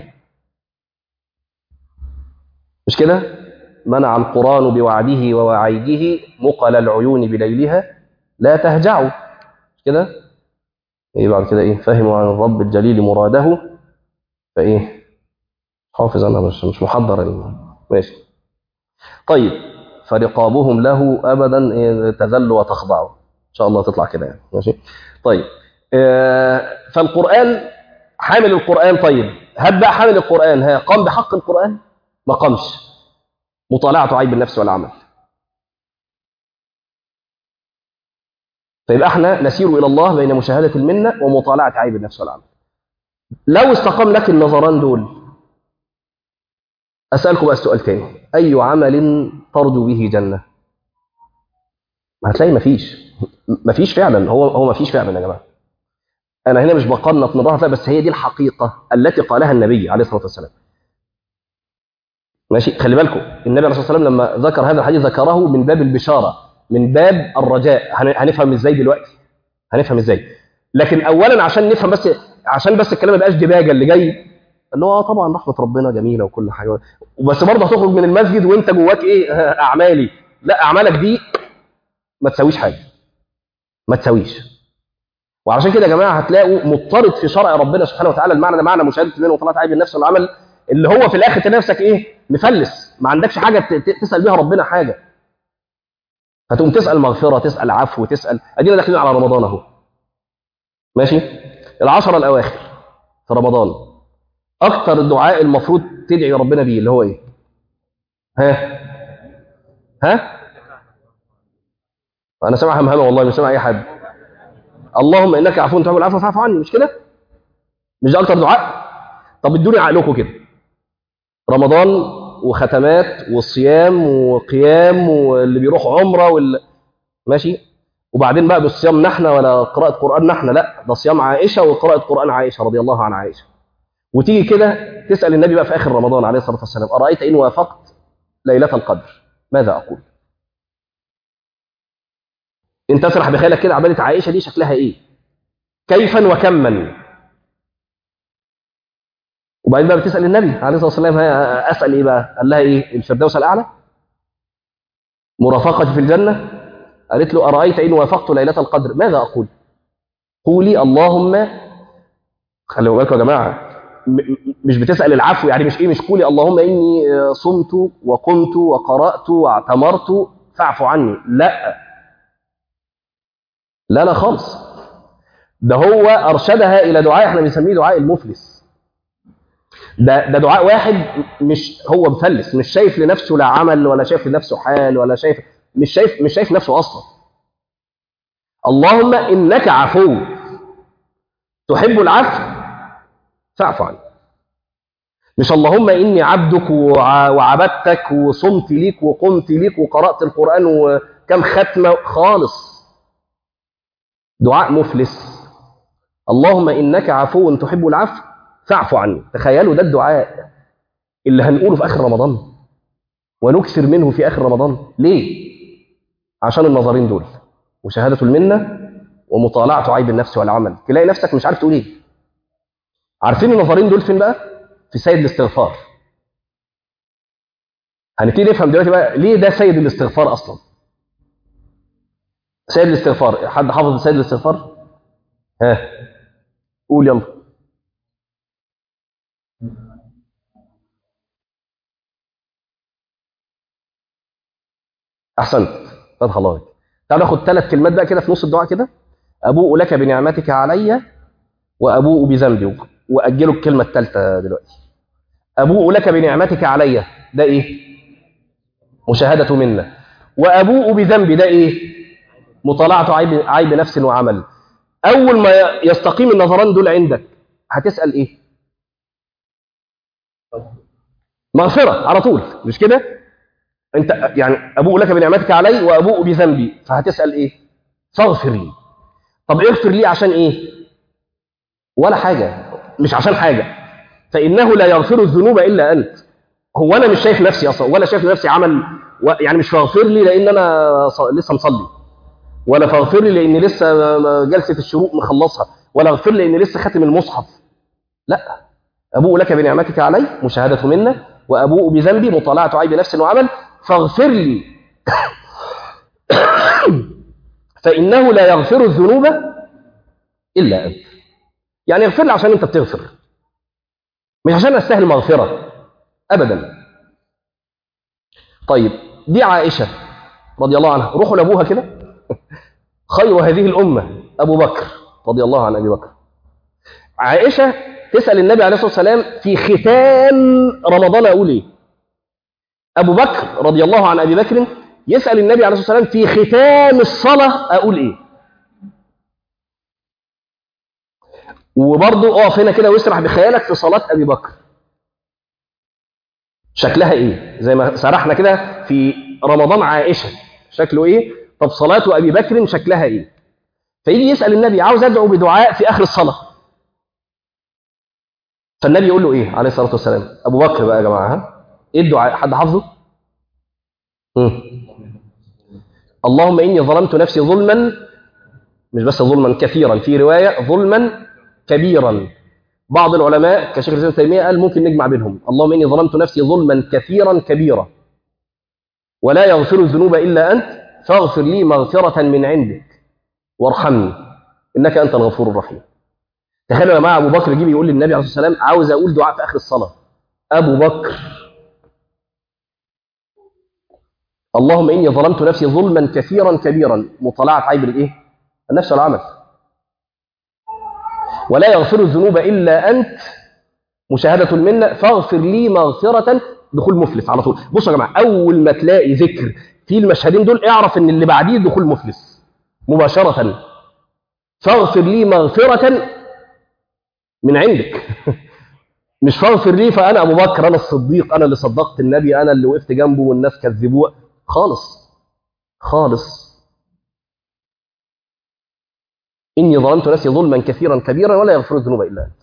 مش كده منع القرآن بوعده ووعيده مقل العيون بليلها لا تهجعوا مش كده ايه بعد كده ايه فهموا عن الرب الجليل مراده فايه حافظ انا مش مش محضر ماشي طيب فرقابهم له ابدا إيه تذل وتخضع ان شاء الله تطلع كده يعني ماشي طيب آه فالقران حامل القران طيب هل بقى حامل القران ها قام بحق القران ما قامش مطالعه عيب النفس والعمل فيبقى احنا نسير الى الله بين مشاهده المنه ومطالعه عيب النفس والعمل لو استقام لك النظران دول اسالكم بقى السؤال تاني اي عمل ترجو به جنه هتلاقي مفيش مفيش فعلا هو هو مفيش فعلا يا جماعه انا هنا مش بقنط نظرها بس هي دي الحقيقه التي قالها النبي عليه الصلاه والسلام ماشي خلي بالكم النبي عليه الصلاه والسلام لما ذكر هذا الحديث ذكره من باب البشاره من باب الرجاء هنفهم ازاي دلوقتي هنفهم ازاي لكن اولا عشان نفهم بس عشان بس الكلام ما يبقاش دباجه اللي جاي اللي هو طبعا رحمه ربنا جميله وكل حاجه وبس برضه هتخرج من المسجد وانت جواك ايه اعمالي لا اعمالك دي ما تساويش حاجه ما تساويش وعشان كده يا جماعه هتلاقوا مضطرد في شرع ربنا سبحانه وتعالى المعنى ده معنى مشاهده المنه وطلعت عيب النفس والعمل اللي هو في الاخر تلاقي نفسك ايه مفلس ما عندكش حاجه تسال بيها ربنا حاجه فتقوم تسال مغفره تسال عفو تسال ادينا داخلين على رمضان اهو ماشي العشره الاواخر في رمضان اكتر الدعاء المفروض تدعي ربنا بيه اللي هو ايه ها ها انا سامع همهمه والله مش سامع اي حد اللهم انك عفو تحب العفو فاعف عني مش كده مش ده اكتر دعاء طب ادوني عقلكم كده رمضان وختمات والصيام وقيام واللي بيروح عمره وال ماشي وبعدين بقى بالصيام نحن ولا قراءة قرآن نحن لا ده صيام عائشة وقراءة قرآن عائشة رضي الله عن عائشة وتيجي كده تسأل النبي بقى في آخر رمضان عليه الصلاة والسلام أرأيت إن وافقت ليلة القدر ماذا أقول انت تسرح بخيالك كده عبادة عائشة دي شكلها ايه كيفا وكما وبعدين بقى بتسال النبي عليه الصلاه والسلام ها- اسال ايه بقى قال لها ايه الفردوس الاعلى مرافقتي في الجنه قالت له ارايت ان وافقت ليله القدر ماذا اقول قولي اللهم خلوا بالكم يا جماعه م- م- مش بتسال العفو يعني مش ايه مش قولي اللهم اني آه، صمت وقمت وقرات واعتمرت فاعف عني لا لا لا خالص ده هو ارشدها الى دعاء احنا بنسميه دعاء المفلس ده ده دعاء واحد مش هو مفلس مش شايف لنفسه لا عمل ولا شايف لنفسه حال ولا شايف مش شايف مش شايف نفسه اصلا اللهم انك عفو تحب العفو فاعف عني مش اللهم اني عبدك وع- وعبدتك وصمت ليك وقمت ليك وقرات القران وكم ختمه خالص دعاء مفلس اللهم انك عفو تحب العفو فاعف عني تخيلوا ده الدعاء اللي هنقوله في اخر رمضان ونكثر منه في اخر رمضان ليه عشان النظرين دول وشهاده المنه ومطالعه عيب النفس والعمل تلاقي نفسك مش عارف تقول ايه عارفين النظرين دول فين بقى في سيد الاستغفار هنبتدي نفهم دلوقتي بقى ليه ده سيد الاستغفار اصلا سيد الاستغفار حد حافظ سيد الاستغفار ها قول يلا احسنت فتح الله عليك تعال ناخد ثلاث كلمات بقى كده في نص الدعاء كده ابوء لك بنعمتك علي وابوء بذنبي واجلوا الكلمه الثالثه دلوقتي ابوء لك بنعمتك علي ده ايه مشاهده منا وابوء بذنبي ده ايه مطالعه عيب عيب نفس وعمل اول ما يستقيم النظران دول عندك هتسال ايه مغفره على طول مش كده انت يعني ابوء لك بنعمتك علي وابوء بذنبي فهتسال ايه فاغفر لي طب اغفر لي عشان ايه ولا حاجه مش عشان حاجه فانه لا يغفر الذنوب الا انت هو انا مش شايف نفسي اصلا ولا شايف نفسي عمل و... يعني مش فاغفر لي لان انا ص... لسه مصلي ولا فاغفر لي لاني لسه جلسه الشروق مخلصها ولا اغفر لي لاني لسه خاتم المصحف لا ابوء لك بنعمتك علي مشاهده منا وابوء بذنبي مطالعه عيب نفس وعمل فاغفر لي فانه لا يغفر الذنوب الا انت يعني اغفر لي عشان انت بتغفر مش عشان استاهل مغفره ابدا طيب دي عائشه رضي الله عنها روحوا لابوها كده خير هذه الامه ابو بكر رضي الله عن ابي بكر عائشه تسال النبي عليه الصلاه والسلام في ختام رمضان اقول ايه ابو بكر رضي الله عن ابي بكر يسال النبي عليه الصلاه والسلام في ختام الصلاه اقول ايه وبرضه اقف هنا كده واسرح بخيالك في صلاه ابي بكر شكلها ايه زي ما سرحنا كده في رمضان عائشه شكله ايه طب صلاه ابي بكر شكلها ايه فيجي يسال النبي عاوز ادعو بدعاء في اخر الصلاه فالنبي يقول له ايه عليه الصلاه والسلام ابو بكر بقى يا جماعه ها ايه الدعاء حد حافظه مم. اللهم اني ظلمت نفسي ظلما مش بس ظلما كثيرا في روايه ظلما كبيرا بعض العلماء كشيخ الاسلام ابن تيميه قال ممكن نجمع بينهم اللهم اني ظلمت نفسي ظلما كثيرا كبيرا ولا يغفر الذنوب الا انت فاغفر لي مغفره من عندك وارحمني انك انت الغفور الرحيم تخيلوا يا جماعه ابو بكر يجي يقول للنبي عليه الصلاه والسلام عاوز اقول دعاء في اخر الصلاه ابو بكر اللهم اني ظلمت نفسي ظلما كثيرا كبيرا مطالعه عيب الايه النفس والعمل ولا يغفر الذنوب الا انت مشاهده المنه فاغفر لي مغفره دخول مفلس على طول بصوا يا جماعه اول ما تلاقي ذكر في المشهدين دول اعرف ان اللي بعديه دخول مفلس مباشره فاغفر لي مغفره من عندك مش فاغفر لي فانا ابو بكر انا الصديق انا اللي صدقت النبي انا اللي وقفت جنبه والناس كذبوه خالص خالص اني ظلمت نفسي ظلما كثيرا كبيرا ولا يغفر الذنوب الا انت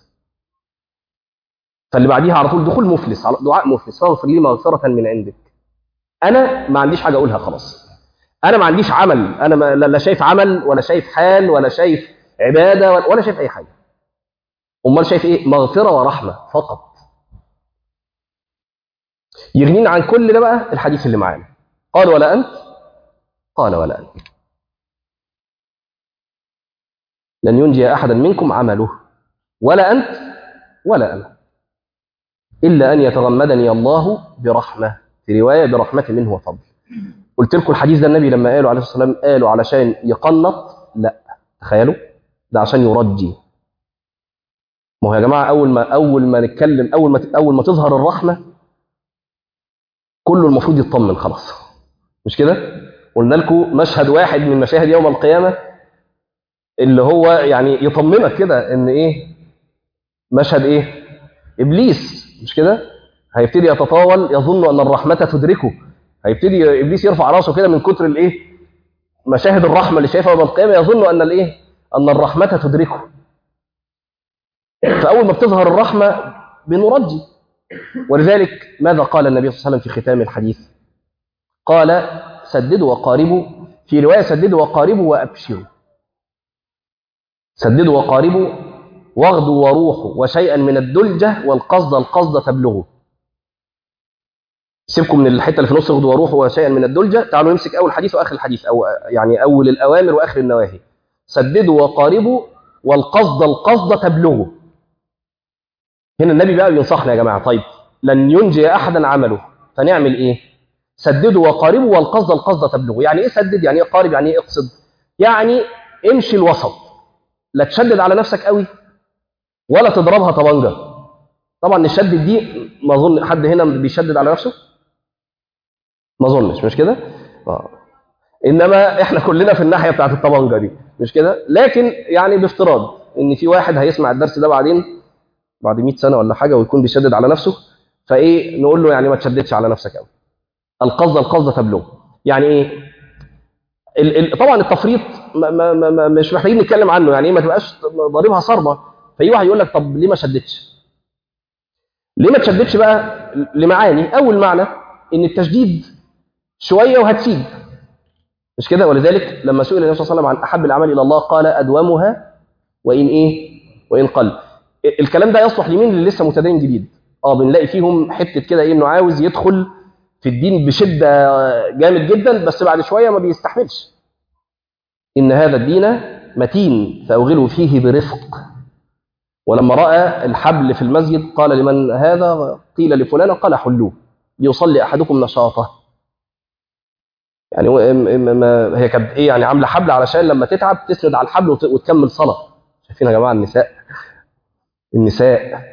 فاللي بعديها على طول دخول مفلس دعاء مفلس فاغفر لي مغفره من عندك انا ما عنديش حاجه اقولها خلاص انا ما عنديش عمل انا ما لا شايف عمل ولا شايف حال ولا شايف عباده ولا شايف اي حاجه امال شايف ايه مغفره ورحمه فقط يغنينا عن كل ده بقى الحديث اللي معانا قال ولا أنت قال ولا أنت لن ينجي أحدا منكم عمله ولا أنت ولا أنا إلا أن يتغمدني الله برحمة في رواية برحمة منه وفضل قلت لكم الحديث ده النبي لما قالوا عليه الصلاة والسلام قالوا علشان يقنط لا تخيلوا ده عشان يرجي ما هو يا جماعة أول ما أول ما نتكلم أول ما أول ما تظهر الرحمة كله المفروض يطمن خلاص مش كده؟ قلنا لكم مشهد واحد من مشاهد يوم القيامة اللي هو يعني يطمنك كده ان ايه مشهد ايه ابليس مش كده هيبتدي يتطاول يظن ان الرحمه تدركه هيبتدي ابليس يرفع راسه كده من كتر الايه مشاهد الرحمه اللي شايفها يوم القيامه يظن ان الايه ان الرحمه تدركه فاول ما بتظهر الرحمه بنرجي ولذلك ماذا قال النبي صلى الله عليه وسلم في ختام الحديث قال سددوا وقاربوا في روايه سددوا وقاربوا وابشروا سددوا وقاربوا واغدوا وروحوا وشيئا من الدلجة والقصد القصد تبلغوا سيبكم من الحتة اللي في نص اغدوا وروحوا وشيئا من الدلجة تعالوا نمسك أول حديث وآخر الحديث أو يعني أول الأوامر وآخر النواهي سددوا وقاربوا والقصد القصد تبلغوا هنا النبي بقى بينصحنا يا جماعة طيب لن ينجي أحدا عمله فنعمل إيه سددوا وقاربوا والقصد القصد تبلغوا يعني إيه سدد يعني إيه قارب يعني إيه اقصد يعني امشي الوسط لا تشدد على نفسك قوي ولا تضربها طبنجه طبعا نشدد دي ما اظن حد هنا بيشدد على نفسه ما اظنش مش كده اه انما احنا كلنا في الناحيه بتاعت الطبنجه دي مش كده لكن يعني بافتراض ان في واحد هيسمع الدرس ده بعدين بعد 100 سنه ولا حاجه ويكون بيشدد على نفسه فايه نقول له يعني ما تشددش على نفسك قوي القصد القصد تبلغ يعني ايه ال ال طبعا التفريط ما ما ما مش محتاجين نتكلم عنه يعني ايه ما تبقاش ضاربها صرمه فاي واحد يقول لك طب ليه ما شدتش ليه ما تشددش بقى لمعاني اول معنى ان التشديد شويه وهتسيب مش كده ولذلك لما سئل النبي صلى الله عليه وسلم عن احب الاعمال الى الله قال ادومها وان ايه وان قل الكلام ده يصلح لمين اللي لسه متدين جديد اه بنلاقي فيهم حته كده ايه انه عاوز يدخل في الدين بشده جامد جدا بس بعد شويه ما بيستحملش ان هذا الدين متين فاوغلوا فيه برفق ولما راى الحبل في المسجد قال لمن هذا قيل لفلان قال حلوه ليصلي احدكم نشاطه يعني ما هي كانت ايه يعني عامله حبل علشان لما تتعب تسند على الحبل وتكمل صلاه شايفين يا جماعه النساء النساء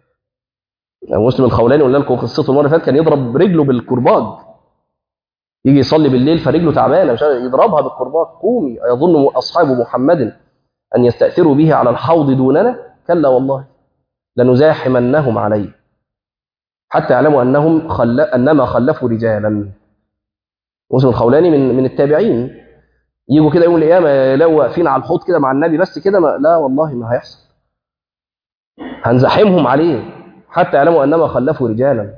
مسلم الخولاني قلنا لكم قصته المره اللي فاتت كان يضرب رجله بالكرباج يجي يصلي بالليل فرجله تعبانه مش يضربها بالكرباج قومي يظن اصحاب محمد ان يستاثروا به على الحوض دوننا كلا والله لنزاحمنهم عليه حتى يعلموا انهم خل... انما خلفوا رجالا مسلم الخولاني من من التابعين يجوا كده يوم القيامه يلاقوا واقفين على الحوض كده مع النبي بس كده ما... لا والله ما هيحصل هنزاحمهم عليه حتى يعلموا انما خلفوا رجالا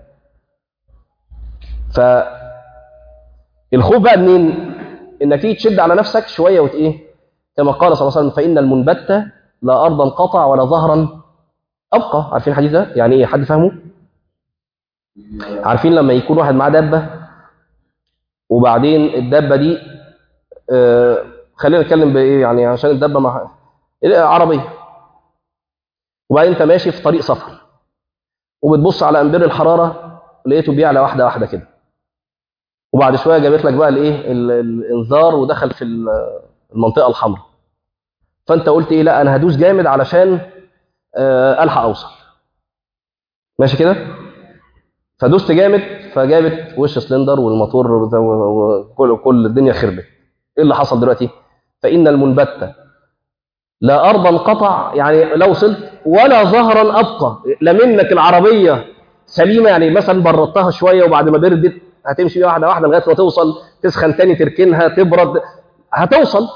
ف الخوف بقى منين انك تيجي تشد على نفسك شويه وت ايه كما قال صلى الله عليه وسلم فان المنبت لا ارضا قطع ولا ظهرا ابقى عارفين الحديث ده يعني ايه حد فاهمه عارفين لما يكون واحد معاه دابه وبعدين الدابه دي آه خلينا نتكلم بايه يعني عشان الدابه مع عربيه وبعدين انت ماشي في طريق سفر وبتبص على امبير الحراره لقيته بيعلى واحده واحده كده وبعد شويه جابت لك بقى الايه الانذار ودخل في المنطقه الحمراء فانت قلت ايه لا انا هدوس جامد علشان آه الحق اوصل ماشي كده فدوست جامد فجابت وش سلندر والموتور وكل كل الدنيا خربت ايه اللي حصل دلوقتي فان المنبت لا ارضا قطع يعني لو وصلت ولا ظهرا ابقى لا منك العربيه سليمه يعني مثلا بردتها شويه وبعد ما بردت هتمشي بيها واحده واحده لغايه ما توصل تسخن تاني تركنها تبرد هتوصل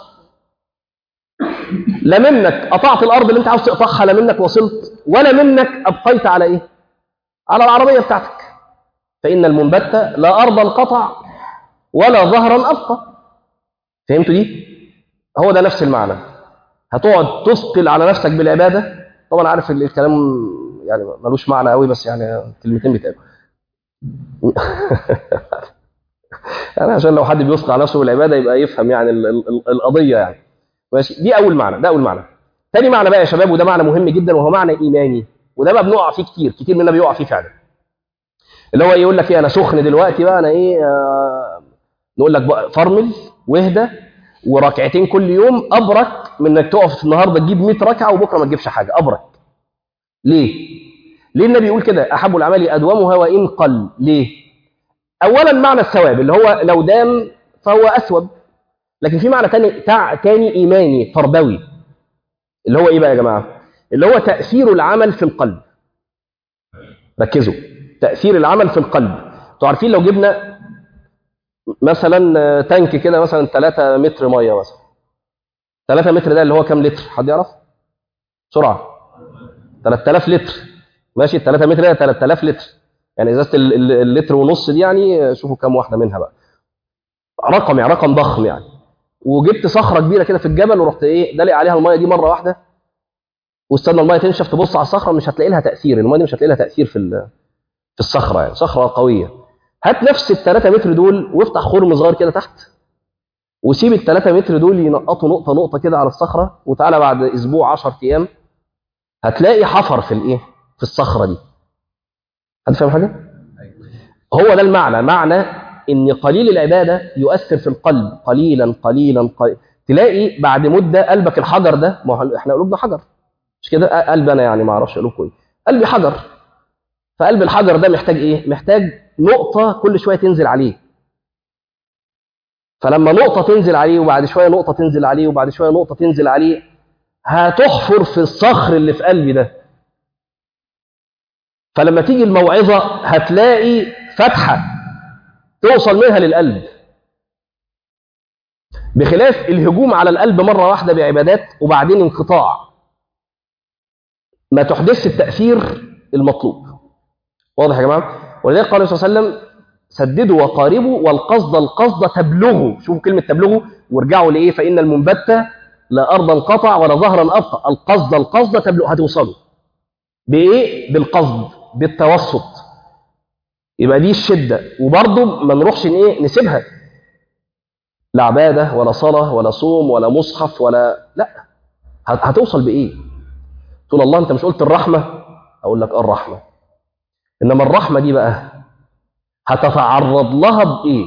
لا منك قطعت الارض اللي انت عاوز تقطعها لا منك وصلت ولا منك ابقيت على ايه على العربيه بتاعتك فان المنبت لا ارضا قطع ولا ظهرا ابقى فهمتوا دي هو ده نفس المعنى هتقعد تثقل على نفسك بالعباده طبعا عارف الكلام يعني ملوش معنى قوي بس يعني كلمتين بيتقالوا يعني عشان لو حد بيثق على نفسه بالعباده يبقى يفهم يعني ال- ال- ال- القضيه يعني ماشي دي اول معنى ده اول معنى تاني معنى بقى يا شباب وده معنى مهم جدا وهو معنى ايماني وده بقى بنقع فيه كتير كتير مننا بيقع فيه فعلا اللي هو يقول لك ايه انا سخن دلوقتي بقى انا ايه آه نقول لك بقى فرمل واهدى وركعتين كل يوم ابرك من انك تقف النهارده تجيب 100 ركعه وبكره ما تجيبش حاجه ابرك ليه ليه النبي يقول كده احب الاعمال ادومها وان قل ليه اولا معنى الثواب اللي هو لو دام فهو اثوب لكن في معنى تاني تع... تاني ايماني تربوي اللي هو ايه بقى يا جماعه اللي هو تاثير العمل في القلب ركزوا تاثير العمل في القلب انتوا عارفين لو جبنا مثلا تانك كده مثلا 3 متر ميه مثلا 3 متر ده اللي هو كام لتر حد يعرف بسرعه 3000 لتر ماشي 3 متر ده 3000 لتر يعني ازازه ال- ال- اللتر ونص دي يعني شوفوا كام واحده منها بقى رقم يعني رقم ضخم يعني وجبت صخره كبيره كده في الجبل ورحت ايه دلق عليها الميه دي مره واحده واستنى الميه تنشف تبص على الصخره مش هتلاقي لها تاثير الميه دي مش هتلاقي لها تاثير في ال- في الصخره يعني صخره قويه هات نفس ال 3 متر دول وافتح خرم صغير كده تحت وسيب ال 3 متر دول ينقطوا نقطه نقطه كده على الصخره وتعالى بعد اسبوع 10 ايام هتلاقي حفر في الايه في الصخره دي حد فاهم حاجه هو ده المعنى معنى ان قليل العباده يؤثر في القلب قليلا قليلا قليلا تلاقي بعد مده قلبك الحجر ده ما هو احنا قلوبنا حجر مش كده قلب انا يعني ما اعرفش قلوبكم ايه قلبي حجر فقلب الحجر ده محتاج ايه محتاج نقطه كل شويه تنزل عليه فلما نقطه تنزل عليه وبعد شويه نقطه تنزل عليه وبعد شويه نقطه تنزل عليه هتحفر في الصخر اللي في قلبي ده فلما تيجي الموعظه هتلاقي فتحه توصل منها للقلب بخلاف الهجوم على القلب مره واحده بعبادات وبعدين انقطاع ما تحدثش التاثير المطلوب واضح يا جماعه ولذلك قال صلى الله عليه وسلم سددوا وقاربوا والقصد القصد تبلغوا شوفوا كلمه تبلغوا وارجعوا لايه فان المنبت لا ارضا قطع ولا ظهرا ابقى القصد القصد تبلغ هتوصلوا بايه بالقصد بالتوسط يبقى دي الشده وبرضه ما نروحش ان ايه نسيبها لا عباده ولا صلاه ولا صوم ولا مصحف ولا لا هت- هتوصل بايه تقول الله انت مش قلت الرحمه اقول لك اه الرحمه انما الرحمه دي بقى هتتعرض لها بايه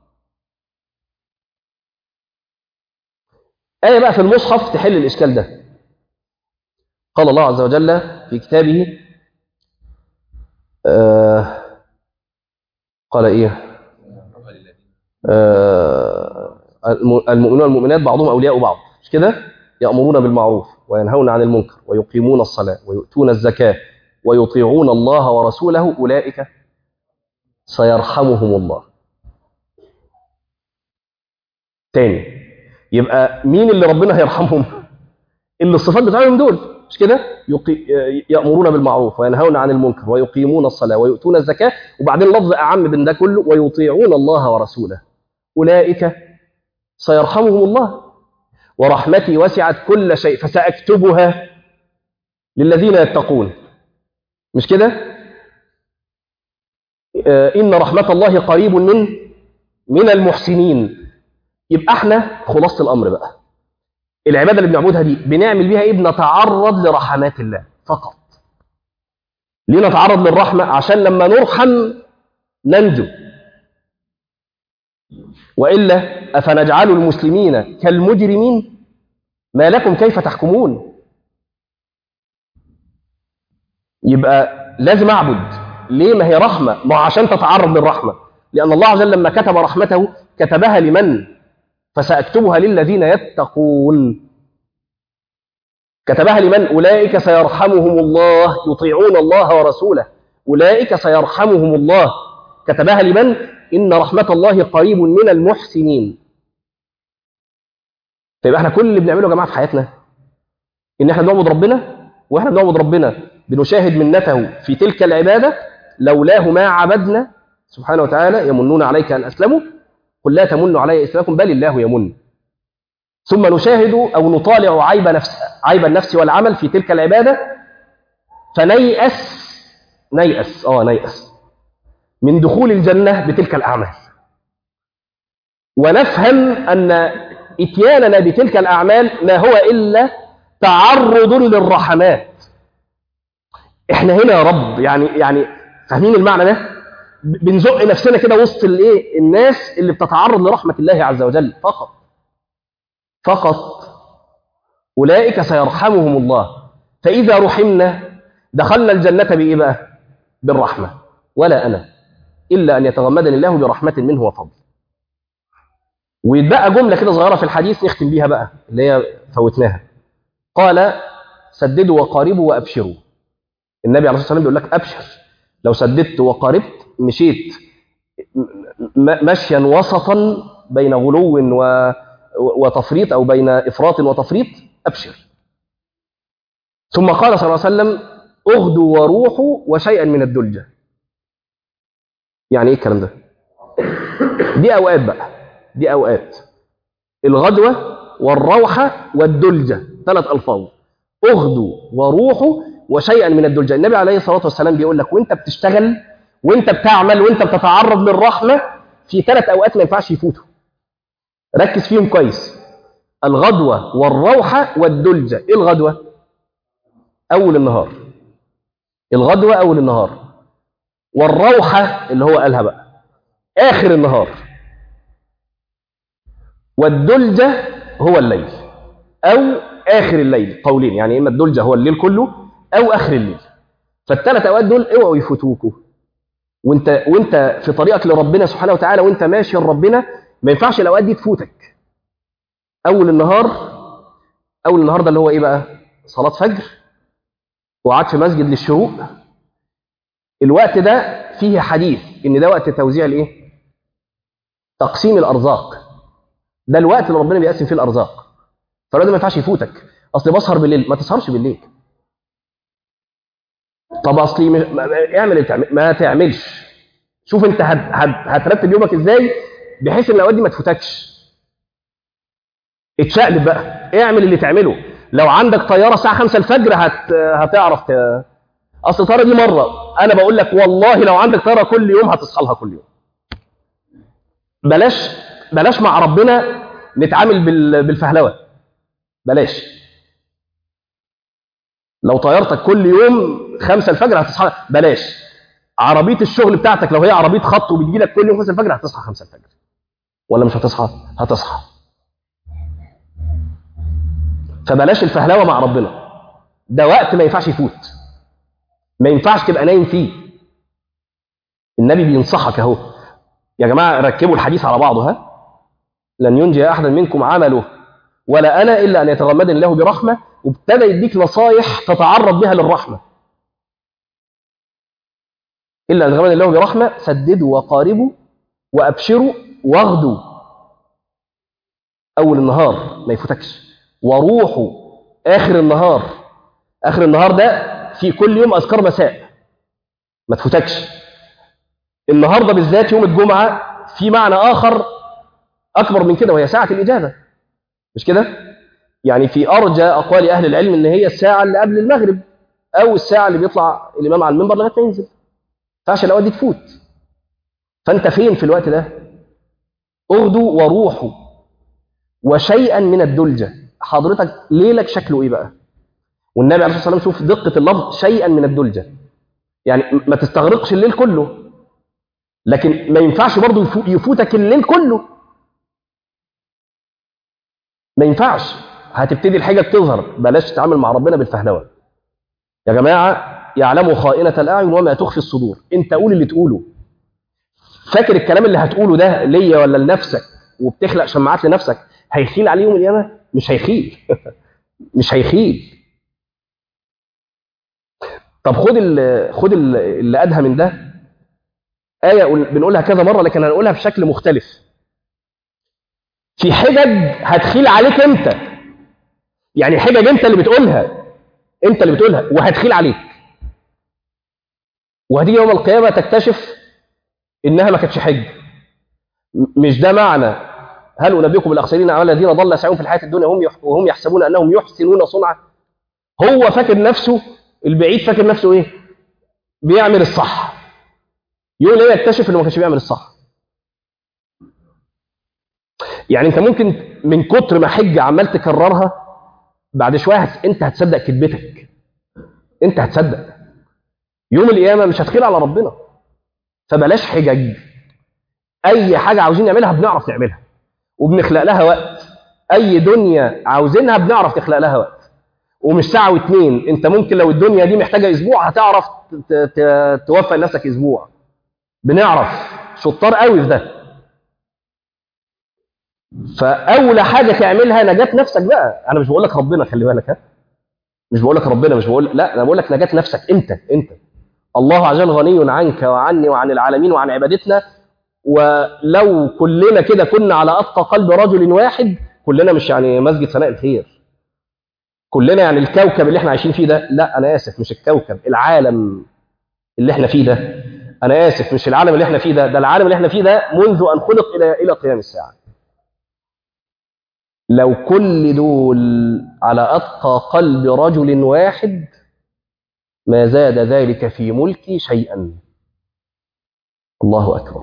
آية بقى في المصحف تحل الإشكال ده قال الله عز وجل في كتابه آه قال إيه آه الم- المؤمنون والمؤمنات بعضهم أولياء بعض مش كده يأمرون بالمعروف وينهون عن المنكر ويقيمون الصلاة ويؤتون الزكاة ويطيعون الله ورسوله أولئك سيرحمهم الله تاني يبقى مين اللي ربنا هيرحمهم اللي الصفات بتاعهم دول مش كده يقي... يأمرون بالمعروف وينهون عن المنكر ويقيمون الصلاة ويؤتون الزكاة وبعدين لفظ أعم من ده كله ويطيعون الله ورسوله أولئك سيرحمهم الله ورحمتي وسعت كل شيء فسأكتبها للذين يتقون مش كده آه، إن رحمة الله قريب من من المحسنين يبقى احنا خلاصة الأمر بقى العبادة اللي بنعبدها دي بنعمل بيها ايه بنتعرض لرحمات الله فقط ليه نتعرض للرحمة عشان لما نرحم ننجو وإلا أفنجعل المسلمين كالمجرمين ما لكم كيف تحكمون يبقى لازم أعبد ليه ما هي رحمة ما هو عشان تتعرض للرحمة لأن الله عز وجل لما كتب رحمته كتبها لمن فسأكتبها للذين يتقون كتبها لمن أولئك سيرحمهم الله يطيعون الله ورسوله أولئك سيرحمهم الله كتبها لمن إن رحمة الله قريب من المحسنين طيب احنا كل اللي بنعمله يا جماعة في حياتنا إن احنا بنعبد ربنا واحنا بنعبد ربنا بنشاهد منته في تلك العبادة لولاه ما عبدنا سبحانه وتعالى يمنون عليك أن أسلموا قل لا تمنوا علي إسلامكم بل الله يمن ثم نشاهد أو نطالع عيب نفس عيب النفس والعمل في تلك العبادة فنيأس نيأس اه نيأس من دخول الجنة بتلك الأعمال ونفهم أن إتياننا بتلك الأعمال ما هو إلا تعرض للرحمات احنا هنا يا رب يعني يعني فاهمين المعنى ده بنزق نفسنا كده وسط الايه الناس اللي بتتعرض لرحمه الله عز وجل فقط فقط اولئك سيرحمهم الله فاذا رحمنا دخلنا الجنه بايه بقى بالرحمه ولا انا الا ان يتغمدني الله برحمه منه وفضل ويتبقى جمله كده صغيره في الحديث نختم بيها بقى اللي هي فوتناها قال سددوا وقاربوا وابشروا النبي عليه الصلاه والسلام بيقول لك ابشر لو سددت وقاربت مشيت مشيا وسطا بين غلو و... وتفريط او بين افراط وتفريط ابشر ثم قال صلى الله عليه وسلم اغدوا وروحوا وشيئا من الدلجه يعني ايه الكلام ده دي اوقات بقى دي اوقات الغدوه والروحه والدلجه ثلاث الفاظ اغدوا وروحوا وشيئا من الدلجه النبي عليه الصلاه والسلام بيقول لك وانت بتشتغل وانت بتعمل وانت بتتعرض للرحمه في ثلاث اوقات ما ينفعش يفوتوا ركز فيهم كويس الغدوه والروحه والدلجه ايه الغدوه اول النهار الغدوه اول النهار والروحه اللي هو قالها بقى اخر النهار والدلجه هو الليل او اخر الليل قولين يعني اما الدلجه هو الليل كله او اخر الليل فالثلاث اوقات دول اوعوا يفوتوكوا وانت وانت في طريقك لربنا سبحانه وتعالى وانت ماشي لربنا ما ينفعش الاوقات دي تفوتك اول النهار اول النهار ده اللي هو ايه بقى صلاه فجر وقعد في مسجد للشروق الوقت ده فيه حديث ان ده وقت توزيع الايه تقسيم الارزاق ده الوقت اللي ربنا بيقسم فيه الارزاق فالوقت ما ينفعش يفوتك اصل بسهر بالليل ما تسهرش بالليل طب اصلي مش... اعمل اللي تعمل ما تعملش شوف انت هت... هت... هترتب يومك ازاي بحيث ان الاوقات دي ما تفوتكش اتشقلب بقى اعمل اللي تعمله لو عندك طياره الساعه 5 الفجر هت... هتعرف ت... اصل الطياره دي مره انا بقول لك والله لو عندك طياره كل يوم هتصحى لها كل يوم بلاش بلاش مع ربنا نتعامل بال... بالفهلوه بلاش لو طيارتك كل يوم خمسة الفجر هتصحى بلاش عربية الشغل بتاعتك لو هي عربية خط وبتجي لك كل يوم خمسة الفجر هتصحى خمسة الفجر ولا مش هتصحى؟ هتصحى فبلاش الفهلوة مع ربنا ده وقت ما ينفعش يفوت ما ينفعش تبقى نايم فيه النبي بينصحك اهو يا جماعة ركبوا الحديث على بعضه ها لن ينجي أحدا منكم عمله ولا أنا إلا أن يتغمدني الله برحمة وابتدى يديك نصايح تتعرض بها للرحمة إلا أن يتغمدني الله برحمة سددوا وقاربوا وأبشروا واغدوا أول النهار ما يفوتكش وروحوا آخر النهار آخر النهار ده في كل يوم أذكار مساء ما تفوتكش النهارده بالذات يوم الجمعة في معنى آخر أكبر من كده وهي ساعة الإجابة مش كده؟ يعني في أرجى أقوال أهل العلم إن هي الساعة اللي قبل المغرب أو الساعة اللي بيطلع الإمام على المنبر لغاية ما ينزل فعشان الأوقات دي تفوت فأنت فين في الوقت ده؟ اغدوا وروحوا وشيئا من الدلجة حضرتك ليلك شكله إيه بقى؟ والنبي عليه الصلاة والسلام شوف دقة اللفظ شيئا من الدلجة يعني ما تستغرقش الليل كله لكن ما ينفعش برضه يفوتك الليل كله ما ينفعش هتبتدي الحاجة تظهر بلاش تتعامل مع ربنا بالفهلوة يا جماعة يعلموا خائنة الأعين وما تخفي الصدور انت قول اللي تقوله فاكر الكلام اللي هتقوله ده ليا ولا لنفسك وبتخلق شماعات لنفسك هيخيل عليه يوم القيامة مش هيخيل مش هيخيل طب خد ال خد ال اللي ادهى من ده آية بنقولها كذا مرة لكن هنقولها بشكل مختلف في حجج هتخيل عليك انت يعني حجج انت اللي بتقولها انت اللي بتقولها وهتخيل عليك وهتيجي يوم القيامة تكتشف انها ما كانتش حج مش ده معنى هل انبئكم بالاخسرين اعمال الذين ضل سعيهم في الحياه الدنيا وهم وهم يحسبون انهم يحسنون صنعا هو فاكر نفسه البعيد فاكر نفسه ايه بيعمل الصح يوم الاقيه يكتشف انه ما كانش بيعمل الصح يعني انت ممكن من كتر ما حجه عمال تكررها بعد شويه هت... انت هتصدق كذبتك انت هتصدق يوم القيامه مش هتخيل على ربنا فبلاش حجج اي حاجه عاوزين نعملها بنعرف نعملها وبنخلق لها وقت اي دنيا عاوزينها بنعرف نخلق لها وقت ومش ساعه واتنين انت ممكن لو الدنيا دي محتاجه اسبوع هتعرف ت- ت- توفق لنفسك اسبوع بنعرف شطار قوي في ده فاولى حاجه تعملها نجاه نفسك بقى انا مش بقول لك ربنا خلي بالك ها مش بقول لك ربنا مش بقول لا انا بقول لك نجاه نفسك انت انت الله عز وجل غني عنك وعني وعن العالمين وعن عبادتنا ولو كلنا كده كنا على اتقى قلب رجل واحد كلنا مش يعني مسجد ثناء الخير كلنا يعني الكوكب اللي احنا عايشين فيه ده لا انا اسف مش الكوكب العالم اللي احنا فيه ده انا اسف مش العالم اللي احنا فيه ده ده العالم اللي احنا فيه ده منذ ان خلق الى الى قيام الساعه لو كل دول على اتقى قلب رجل واحد ما زاد ذلك في ملكي شيئا الله اكبر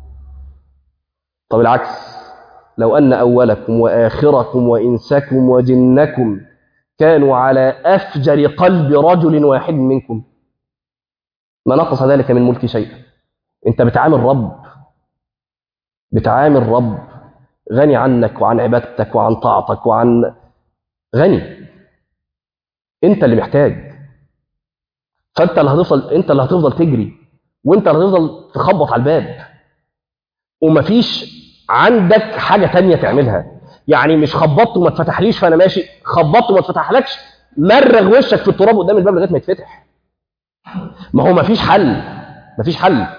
طب العكس لو ان اولكم واخركم وانسكم وجنكم كانوا على افجر قلب رجل واحد منكم ما نقص ذلك من ملك شيئا انت بتعامل رب بتعامل رب غني عنك وعن عبادتك وعن طاعتك وعن غني انت اللي محتاج فانت اللي هتفضل انت اللي هتفضل تجري وانت اللي هتفضل تخبط على الباب ومفيش عندك حاجه تانية تعملها يعني مش خبطت وما اتفتحليش فانا ماشي خبطت وما اتفتحلكش مرغ وشك في التراب قدام الباب لغايه ما يتفتح ما هو مفيش حل مفيش حل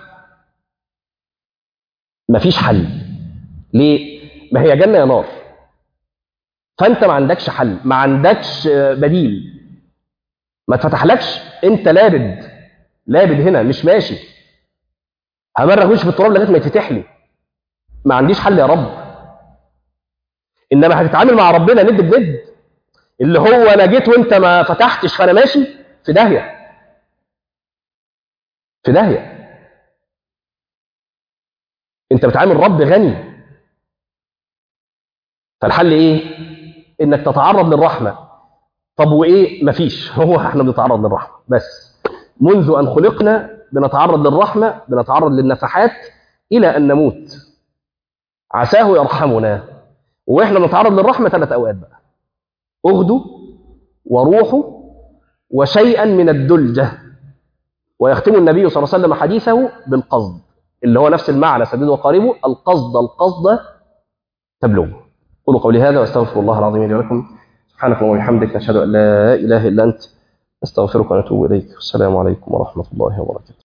مفيش حل ليه ما هي جنه يا نار فانت ما عندكش حل ما عندكش بديل ما اتفتحلكش انت لابد لابد هنا مش ماشي همرغ وشي في التراب لغايه ما يتفتح لي ما عنديش حل يا رب انما هتتعامل مع ربنا ند بند اللي هو انا جيت وانت ما فتحتش فانا ماشي في داهيه في داهيه انت بتعامل رب غني فالحل ايه انك تتعرض للرحمه طب وايه مفيش هو احنا بنتعرض للرحمه بس منذ ان خلقنا بنتعرض للرحمه بنتعرض للنفحات الى ان نموت عساه يرحمنا واحنا بنتعرض للرحمه ثلاث اوقات بقى اغدوا وروحوا وشيئا من الدلجه ويختم النبي صلى الله عليه وسلم حديثه بالقصد اللي هو نفس المعنى سديد وقاربه القصد القصد تبلغه قولوا قولي هذا واستغفر الله العظيم لي ولكم سبحانك اللهم وبحمدك نشهد ان لا اله الا انت نستغفرك ونتوب اليك والسلام عليكم ورحمه الله وبركاته